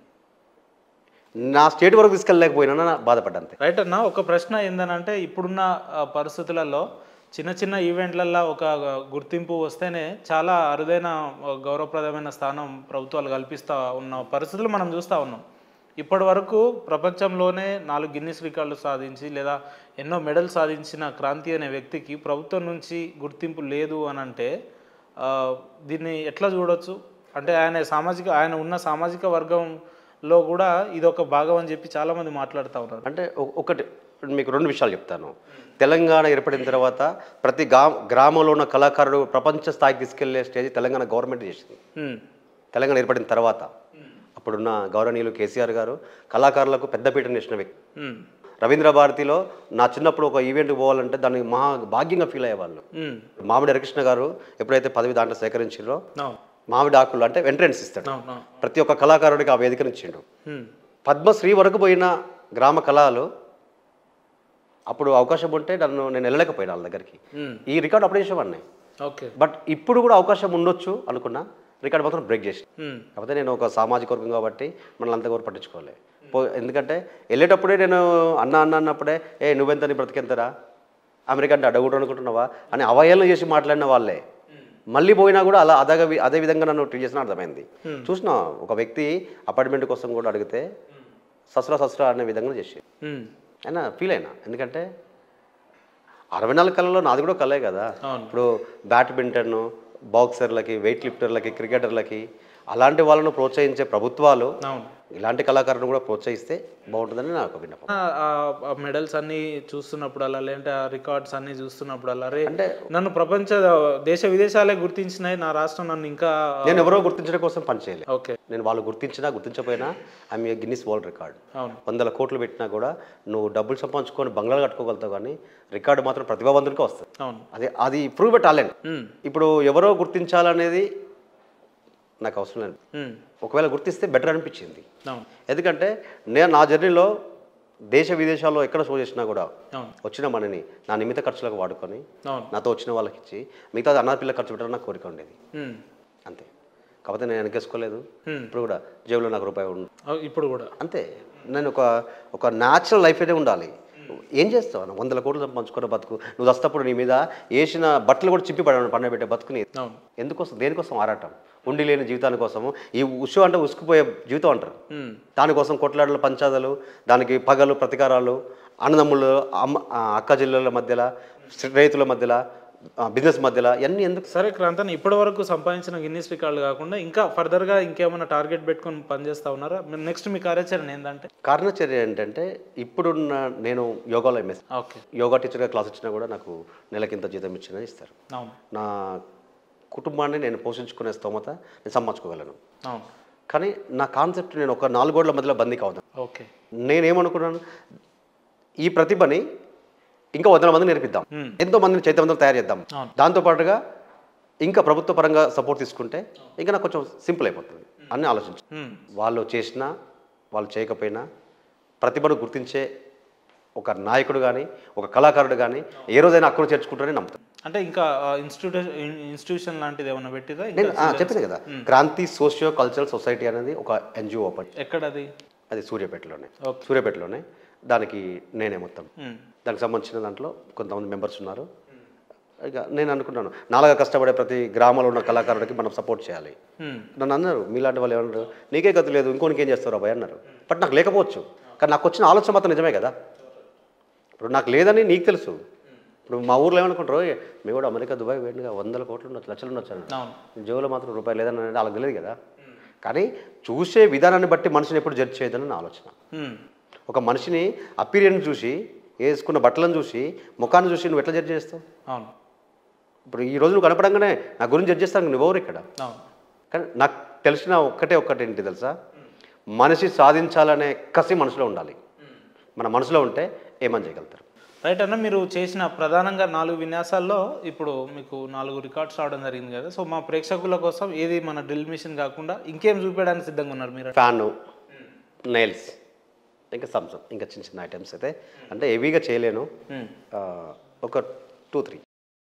నా స్టేట్ వరకు తీసుకెళ్ళలేకపోయినా నా బాధపడ్డా అంతే రైట్ అన్న ఒక ప్రశ్న ఏందనంటే ఇప్పుడున్న ఆ, పరిస్థితులలో చిన్న చిన్న ఈవెంట్లల్లో ఒక గుర్తింపు వస్తేనే చాలా అరుదైన ఆ, గౌరవప్రదమైన స్థానం ప్రభుత్వాలు కల్పిస్తూ ఉన్న పరిస్థితులు మనం చూస్తూ ఉన్నాం ఇప్పటి వరకు ప్రపంచంలోనే నాలుగు గిన్నిస్ రికార్డులు సాధించి లేదా ఎన్నో మెడల్ సాధించిన క్రాంతి అనే వ్యక్తికి ప్రభుత్వం నుంచి గుర్తింపు లేదు అని అంటే ఆ, దీన్ని ఎట్లా చూడొచ్చు అంటే ఆయన సామాజిక ఆయన ఉన్న సామాజిక వర్గంలో కూడా ఇది ఒక భాగం అని చెప్పి చాలామంది మాట్లాడుతూ ఉన్నారు అంటే ఒ- ఒకటి మీకు రెండు విషయాలు చెప్తాను తెలంగాణ ఏర్పడిన తర్వాత ప్రతి గా గ్రామంలో ఉన్న కళాకారుడు ప్రపంచ స్థాయికి తీసుకెళ్లే స్టేజ్ తెలంగాణ గవర్నమెంట్ చేసింది ఉమ్. తెలంగాణ ఏర్పడిన తర్వాత అప్పుడున్న గౌరవనీయులు కేసీఆర్ గారు కళాకారులకు పెద్దపీట వేసిన వ్యక్తి ఉమ్. రవీంద్ర భారతిలో నా చిన్నప్పుడు ఒక ఈవెంట్కి పోవాలంటే దాన్ని మహా భాగ్యంగా ఫీల్ అయ్యేవాళ్ళు ఉమ్. మామిడి హరికృష్ణ గారు ఎప్పుడైతే పదవి దాంట్లో సేకరించారో అవును మామిడి ఆకులు అంటే ఎంట్రెన్స్ ఇస్తాడు అవును అవును. ప్రతి ఒక్క కళాకారుడికి ఆ వేదికను ఇచ్చిండు ఉమ్. పద్మశ్రీ వరకు పోయిన గ్రామ కళలు అప్పుడు అవకాశం ఉంటే నన్ను నేను వెళ్ళలేకపోయినా వాళ్ళ దగ్గరికి ఉమ్. ఈ రికార్డ్ అప్పుడే చేసేవాడిని ఓకే బట్ ఇప్పుడు కూడా అవకాశం ఉండొచ్చు అనుకున్నా రికార్డ్ మాత్రం బ్రేక్ చేసి ఉమ్. కాకపోతే నేను ఒక సామాజిక వర్గం కాబట్టి మనల్ని అంత కూడా పట్టించుకోలే పో ఎందుకంటే వెళ్ళేటప్పుడే నేను అన్న అన్న అన్నప్పుడే ఏ నువ్వెంత నీ బ్రతికెంతరా అమెరికా అంటే అడగడు అనుకుంటున్నావా అని అవహేళన చేసి మాట్లాడిన వాళ్ళే మళ్ళీ పోయినా కూడా అలా అదే అదే విధంగా నన్ను ట్రీట్ చేసిన అర్థమైంది చూసిన ఒక వ్యక్తి అపార్ట్మెంట్ కోసం కూడా అడిగితే సస్రా సస్రా అనే విధంగా చేసి ఉమ్. అయినా ఫీల్ అయినా ఎందుకంటే అరవై నాలుగు కళలో నాది కూడా కళే కదా అవును. ఇప్పుడు బ్యాడ్మింటన్ బాక్సర్లకి వెయిట్ లిఫ్టర్లకి క్రికెటర్లకి అలాంటి వాళ్ళను ప్రోత్సహించే ప్రభుత్వాలు అవును ఇలాంటి కళాకారులను కూడా ప్రోత్సహిస్తే బాగుంటుందని నాకు ఒక విన్నపం ఆ మెడల్స్ అన్ని చూస్తున్నప్పుడు అలా లేదంటే ఆ రికార్డ్స్ అన్ని చూస్తున్నప్పుడు అలా రే అంటే నన్ను ప్రపంచ దేశ విదేశాలే గుర్తించినాయి నా రాష్ట్రం నన్ను ఇంకా నేను ఎవరో గుర్తించడం కోసం పనిచేయలేదు ఓకే నేను వాళ్ళు గుర్తించినా గుర్తించకపోయినా I'm a Guinness world record అవును వందల కోట్లు పెట్టినా కూడా నువ్వు డబ్బులు సంపాదించుకొని బంగ్లాలు కట్టుకోగలుగుతావు కానీ రికార్డు మాత్రం ప్రతిభావంతునికే వస్తుంది అవును అదే అది ప్రూవ్ టాలెంట్ ఉమ్. ఇప్పుడు ఎవరో గుర్తించాలనేది నాకు అవసరం లేదు ఉమ్. ఒకవేళ గుర్తిస్తే బెటర్ అనిపించింది అవును ఎందుకంటే నేను నా జర్నీలో దేశ విదేశాల్లో ఎక్కడ షో చేసినా కూడా అవును వచ్చిన మనీని నా నిమిత్త ఖర్చులకు వాడుకొని అవును నాతో వచ్చిన వాళ్ళకి ఇచ్చి మిగతా అన్న పిల్ల ఖర్చు పెట్టడం నాకు కోరిక ఉండేది ఉమ్. అంతే కాకపోతే నేను వెనకేసుకోలేదు Hmm. ఇప్పుడు కూడా జేబులో నాకు రూపాయి ఉంది అవ్ ఇప్పుడు కూడా అంతే నేను ఒక ఒక న్యాచురల్ లైఫ్ అయితే ఉండాలి ఏం చేస్తావు నువ్వు వందల కోట్లు సంపాదించుకున్న బతుకు నువ్వు వస్తప్పుడు నీ మీద వేసిన బట్టలు కూడా చింపి పడ పండబెట్టే బతుకుని అవును ఎందుకోసం దేనికోసం ఆరాటం ఉండి లేని జీవితాని కోసము ఈ ఉసు అంటే ఉసుకుపోయే జీవితం అంటారు ఉమ్. దానికోసం కొట్లాటలు పంచాదలు దానికి పగలు ప్రతీకారాలు అన్నదమ్ములు అమ్మ ఆ, అక్క జిల్లాల మధ్యలో రైతుల మధ్యలో ఆ, బిజినెస్ మధ్యలో ఇవన్నీ ఎందుకు సరే క్రాంతన్ ఇప్పటి వరకు సంపాదించిన గిన్నీస్ రికార్డులు కాకుండా ఇంకా ఫర్దర్గా ఇంకేమైనా టార్గెట్ పెట్టుకొని పనిచేస్తా ఉన్నారా నెక్స్ట్ మీ కార్యాచరణ ఏంటంటే కారణచర్య ఏంటంటే ఇప్పుడున్న నేను యోగాలో ఎంఎస్ ఓకే యోగా టీచర్గా క్లాస్ ఇచ్చినా కూడా నాకు నెలకింత జీతం ఇచ్చినా ఇస్తారు అవును నా కుటుంబాన్ని నేను పోషించుకునే స్తోమత నేను సంపాదించుకోగలను అవును కానీ నా కాన్సెప్ట్ నేను ఒక నాలుగు గోడల మధ్యలో బందీ కావద్దు ఓకే నేనేమనుకున్నాను ఈ ప్రతిభని ఇంకా వందల మంది నేర్పిద్దాం Hmm. ఎంతో మందిని చైతన్యవంతం తయారు చేద్దాం అవును. దాంతో పాటుగా ఇంకా ప్రభుత్వ పరంగా సపోర్ట్ తీసుకుంటే ఇంకా నాకు కొంచెం సింపుల్ అయిపోతుంది అని ఆలోచించు మ్మ్. వాళ్ళు చేసినా వాళ్ళు చేయకపోయినా ప్రతిభను గుర్తించే ఒక నాయకుడు కానీ ఒక కళాకారుడు కానీ ఏ రోజైనా అక్కడ చేర్చుకుంటారని నమ్ముతాను అంటే ఇంకా ఇన్స్టిట్యూషన్ ఇన్స్టిట్యూషన్ లాంటిది ఏమైనా పెట్టిరా నేను ఇంకా ఆ, చెప్పాను కదా క్రాంతి సోషియో కల్చరల్ సొసైటీ అనేది ఒక ఎన్జిఓ ఓపెన్ ఎక్కడది అది సూర్యాపేటలోనే ఓకే సూర్యాపేటలోనే దానికి నేనే మొత్తం మ్మ్. దానికి సంబంధించిన దాంట్లో కొంతమంది మెంబర్స్ ఉన్నారు ఇక నేను అనుకున్నాను నాలుగా కష్టపడే ప్రతి గ్రామంలో ఉన్న కళాకారుడికి మనం సపోర్ట్ చేయాలి మ్మ్. నన్ను అన్నారు మీలాంటి వాళ్ళు ఏమన్నారు నీకే గతి లేదు ఇంకోనికి ఏం చేస్తారు అబ్బాయి అన్నారు బట్ నాకు లేకపోవచ్చు కానీ నాకు వచ్చిన ఆలోచన మాత్రం నిజమే కదా ఇప్పుడు నాకు లేదని నీకు తెలుసు ఇప్పుడు మా ఊర్లో ఏమనుకుంటారు "ఏ, మేము కూడా అమెరికా దుబాయ్ వేడిగా వందల కోట్లు ఉండొచ్చు లక్షలు ఉండొచ్చు అని అవును జోలో మాత్రం రూపాయలు లేదని అనేది వాళ్ళకి తెలియదు కదా కానీ చూసే విధానాన్ని బట్టి మనిషిని ఎప్పుడు జడ్జ్ చేయదని నా ఆలోచన మ్మ్. ఒక మనిషిని అపీరియన్స్ చూసి వేసుకున్న బట్టలను చూసి ముఖాన్ని చూసి నువ్వు ఎట్లా జడ్జ్ చేస్తావు అవును ఇప్పుడు ఈ రోజు నువ్వు కనపడంగానే నా గురించి జడ్జ్ చేస్తాను నువ్వు ఎవరు ఇక్కడ అవును కానీ నాకు తెలిసిన ఒక్కటే ఒక్కటి ఏంటి తెలుసా మనిషి సాధించాలనే కసి మనసులో ఉండాలి మన మనసులో ఉంటే ఏమని చేయగలుగుతారు రైట్ అన్న మీరు చేసిన ప్రధానంగా నాలుగు విన్యాసాల్లో ఇప్పుడు మీకు నాలుగు రికార్డ్స్ రావడం జరిగింది కదా సో మా ప్రేక్షకుల కోసం ఏది మన డ్రిల్ మిషన్ కాకుండా ఇంకేం చూపించడానికి సిద్ధంగా ఉన్నారు మీరు ఫ్యాను నెయిల్స్ ఇంకా సంసం ఇంకా చిన్న చిన్న ఐటమ్స్ అయితే అంటే హెవీగా చేయలేను మ్మ్. ఆ, ఒక టూ త్రీ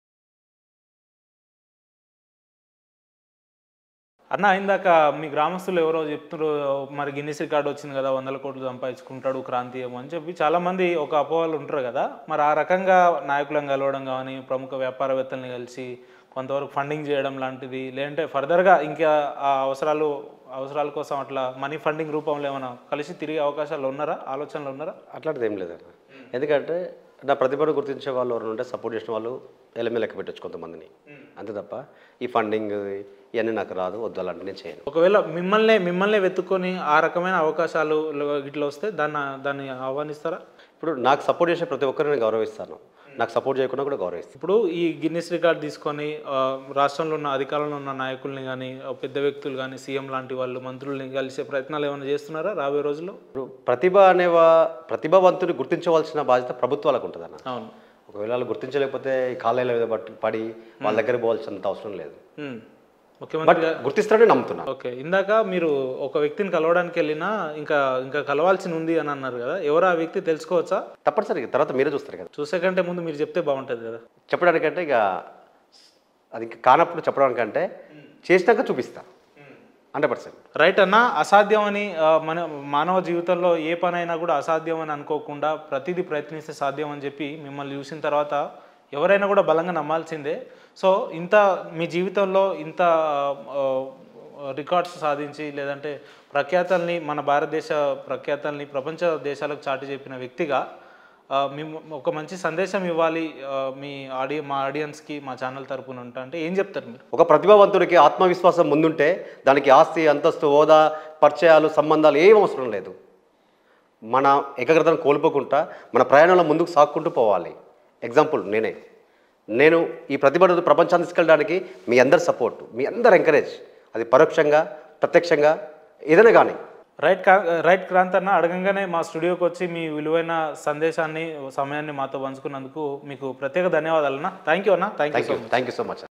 అన్న ఇందాక మీ గ్రామస్తులు ఎవరో చెప్తున్నారు మరి గిన్నిస్ రికార్డు వచ్చింది కదా వందల కోట్లు సంపాదించుకుంటాడు క్రాంతి ఏమో అని చెప్పి చాలా మంది ఒక అపోహలు ఉంటారు కదా మరి ఆ రకంగా నాయకులను కలవడం కానీ ప్రముఖ వ్యాపారవేత్తల్ని కలిసి కొంతవరకు ఫండింగ్ చేయడం లాంటిది లేదంటే ఫర్దర్గా ఇంకా ఆ అవసరాలు అవసరాల కోసం అట్లా మనీ ఫండింగ్ రూపంలో ఏమైనా కలిసి తిరిగే అవకాశాలు ఉన్నారా ఆలోచనలు ఉన్నారా అట్లాంటిది ఏం లేదన్న ఎందుకంటే నా ప్రతిభను గుర్తించే వాళ్ళు ఎవరు ఉంటే సపోర్ట్ చేసిన వాళ్ళు ఎలమే లెక్క పెట్టచ్చు కొంతమందిని అంతే తప్ప ఈ ఫండింగ్ ఇవన్నీ నాకు రాదు వద్దు అలాంటి నేను చేయను ఒకవేళ మిమ్మల్ని మిమ్మల్ని వెతుక్కొని ఆ రకమైన అవకాశాలు ఇట్లా వస్తే దాన్ని దాన్ని ఆహ్వానిస్తారా ఇప్పుడు నాకు సపోర్ట్ చేసే ప్రతి ఒక్కరిని నేను గౌరవిస్తాను నాకు సపోర్ట్ చేయకుండా కూడా గౌరవిస్తాను ఇప్పుడు ఈ గిన్నిస్ రికార్డ్ తీసుకొని ఆ, రాష్ట్రంలో ఉన్న అధికారంలో ఉన్న నాయకుల్ని కానీ పెద్ద వ్యక్తులు కానీ సీఎం లాంటి వాళ్ళు మంత్రుల్ని కలిసే ప్రయత్నాలు ఏమైనా చేస్తున్నారా రాబోయే రోజుల్లో ఇప్పుడు ప్రతిభ అనేవా ప్రతిభావంతుని గుర్తించవలసిన బాధ్యత ప్రభుత్వాలకు ఉంటుందన్న అవును ఒకవేళ వాళ్ళు గుర్తించలేకపోతే ఈ కాలేజీల మీద పట్టి పడి వాళ్ళ దగ్గర పోవాల్సినంత అవసరం లేదు ఉమ్. బట్ ముఖ్యమంత్రి గుర్తిస్తారని నమ్ముతున్నాను ఓకే ఇందాక మీరు ఒక వ్యక్తిని కలవడానికి వెళ్ళినా ఇంకా ఇంకా కలవాల్సి ఉంది అని అన్నారు కదా ఎవరు ఆ వ్యక్తి తెలుసుకోవచ్చా తప్పనిసరి తర్వాత మీరే చూస్తారు కదా చూసే కంటే ముందు మీరు చెప్తే బాగుంటుంది కదా చెప్పడానికంటే ఇక అది ఇంకా కానప్పుడు చెప్పడానికంటే చేసినాక చూపిస్తా హండ్రెడ్ పర్సెంట్ రైట్ అన్న అసాధ్యం అని ఆ, మన మానవ జీవితంలో ఏ పనైనా కూడా అసాధ్యం అని అనుకోకుండా ప్రతిదీ ప్రయత్నిస్తే సాధ్యం అని చెప్పి మిమ్మల్ని చూసిన తర్వాత ఎవరైనా కూడా బలంగా నమ్మాల్సిందే సో ఇంత మీ జీవితంలో ఇంత రికార్డ్స్ సాధించి లేదంటే ప్రఖ్యాతల్ని మన భారతదేశ ప్రఖ్యాతల్ని ప్రపంచ దేశాలకు చాటి చెప్పిన వ్యక్తిగా ఆ, మేము ఒక మంచి సందేశం ఇవ్వాలి ఆ, మీ ఆడియో మా ఆడియన్స్కి మా ఛానల్ తరపున ఉంటా అంటే ఏం చెప్తారు మీరు ఒక ప్రతిభావంతుడికి ఆత్మవిశ్వాసం ముందుంటే దానికి ఆస్తి అంతస్తు హోదా పరిచయాలు సంబంధాలు ఏం అవసరం లేదు మన ఏకాగ్రతను కోల్పోకుండా మన ప్రయాణంలో ముందుకు సాక్కుంటూ పోవాలి ఎగ్జాంపుల్ నేనే నేను ఈ ప్రతిభను ప్రపంచాన్ని తీసుకెళ్ళడానికి మీ అందరి సపోర్ట్ మీ అందరు ఎంకరేజ్ అది పరోక్షంగా ప్రత్యక్షంగా ఏదైనా కానీ రైట్ కా రైట్ క్రాంత్ అన్న అడగంగానే మా స్టూడియోకి వచ్చి మీ విలువైన సందేశాన్ని సమయాన్ని మాతో పంచుకున్నందుకు మీకు ప్రత్యేక ధన్యవాదాలు అన్న థ్యాంక్ యూ అన్న thank you thank you thank you so much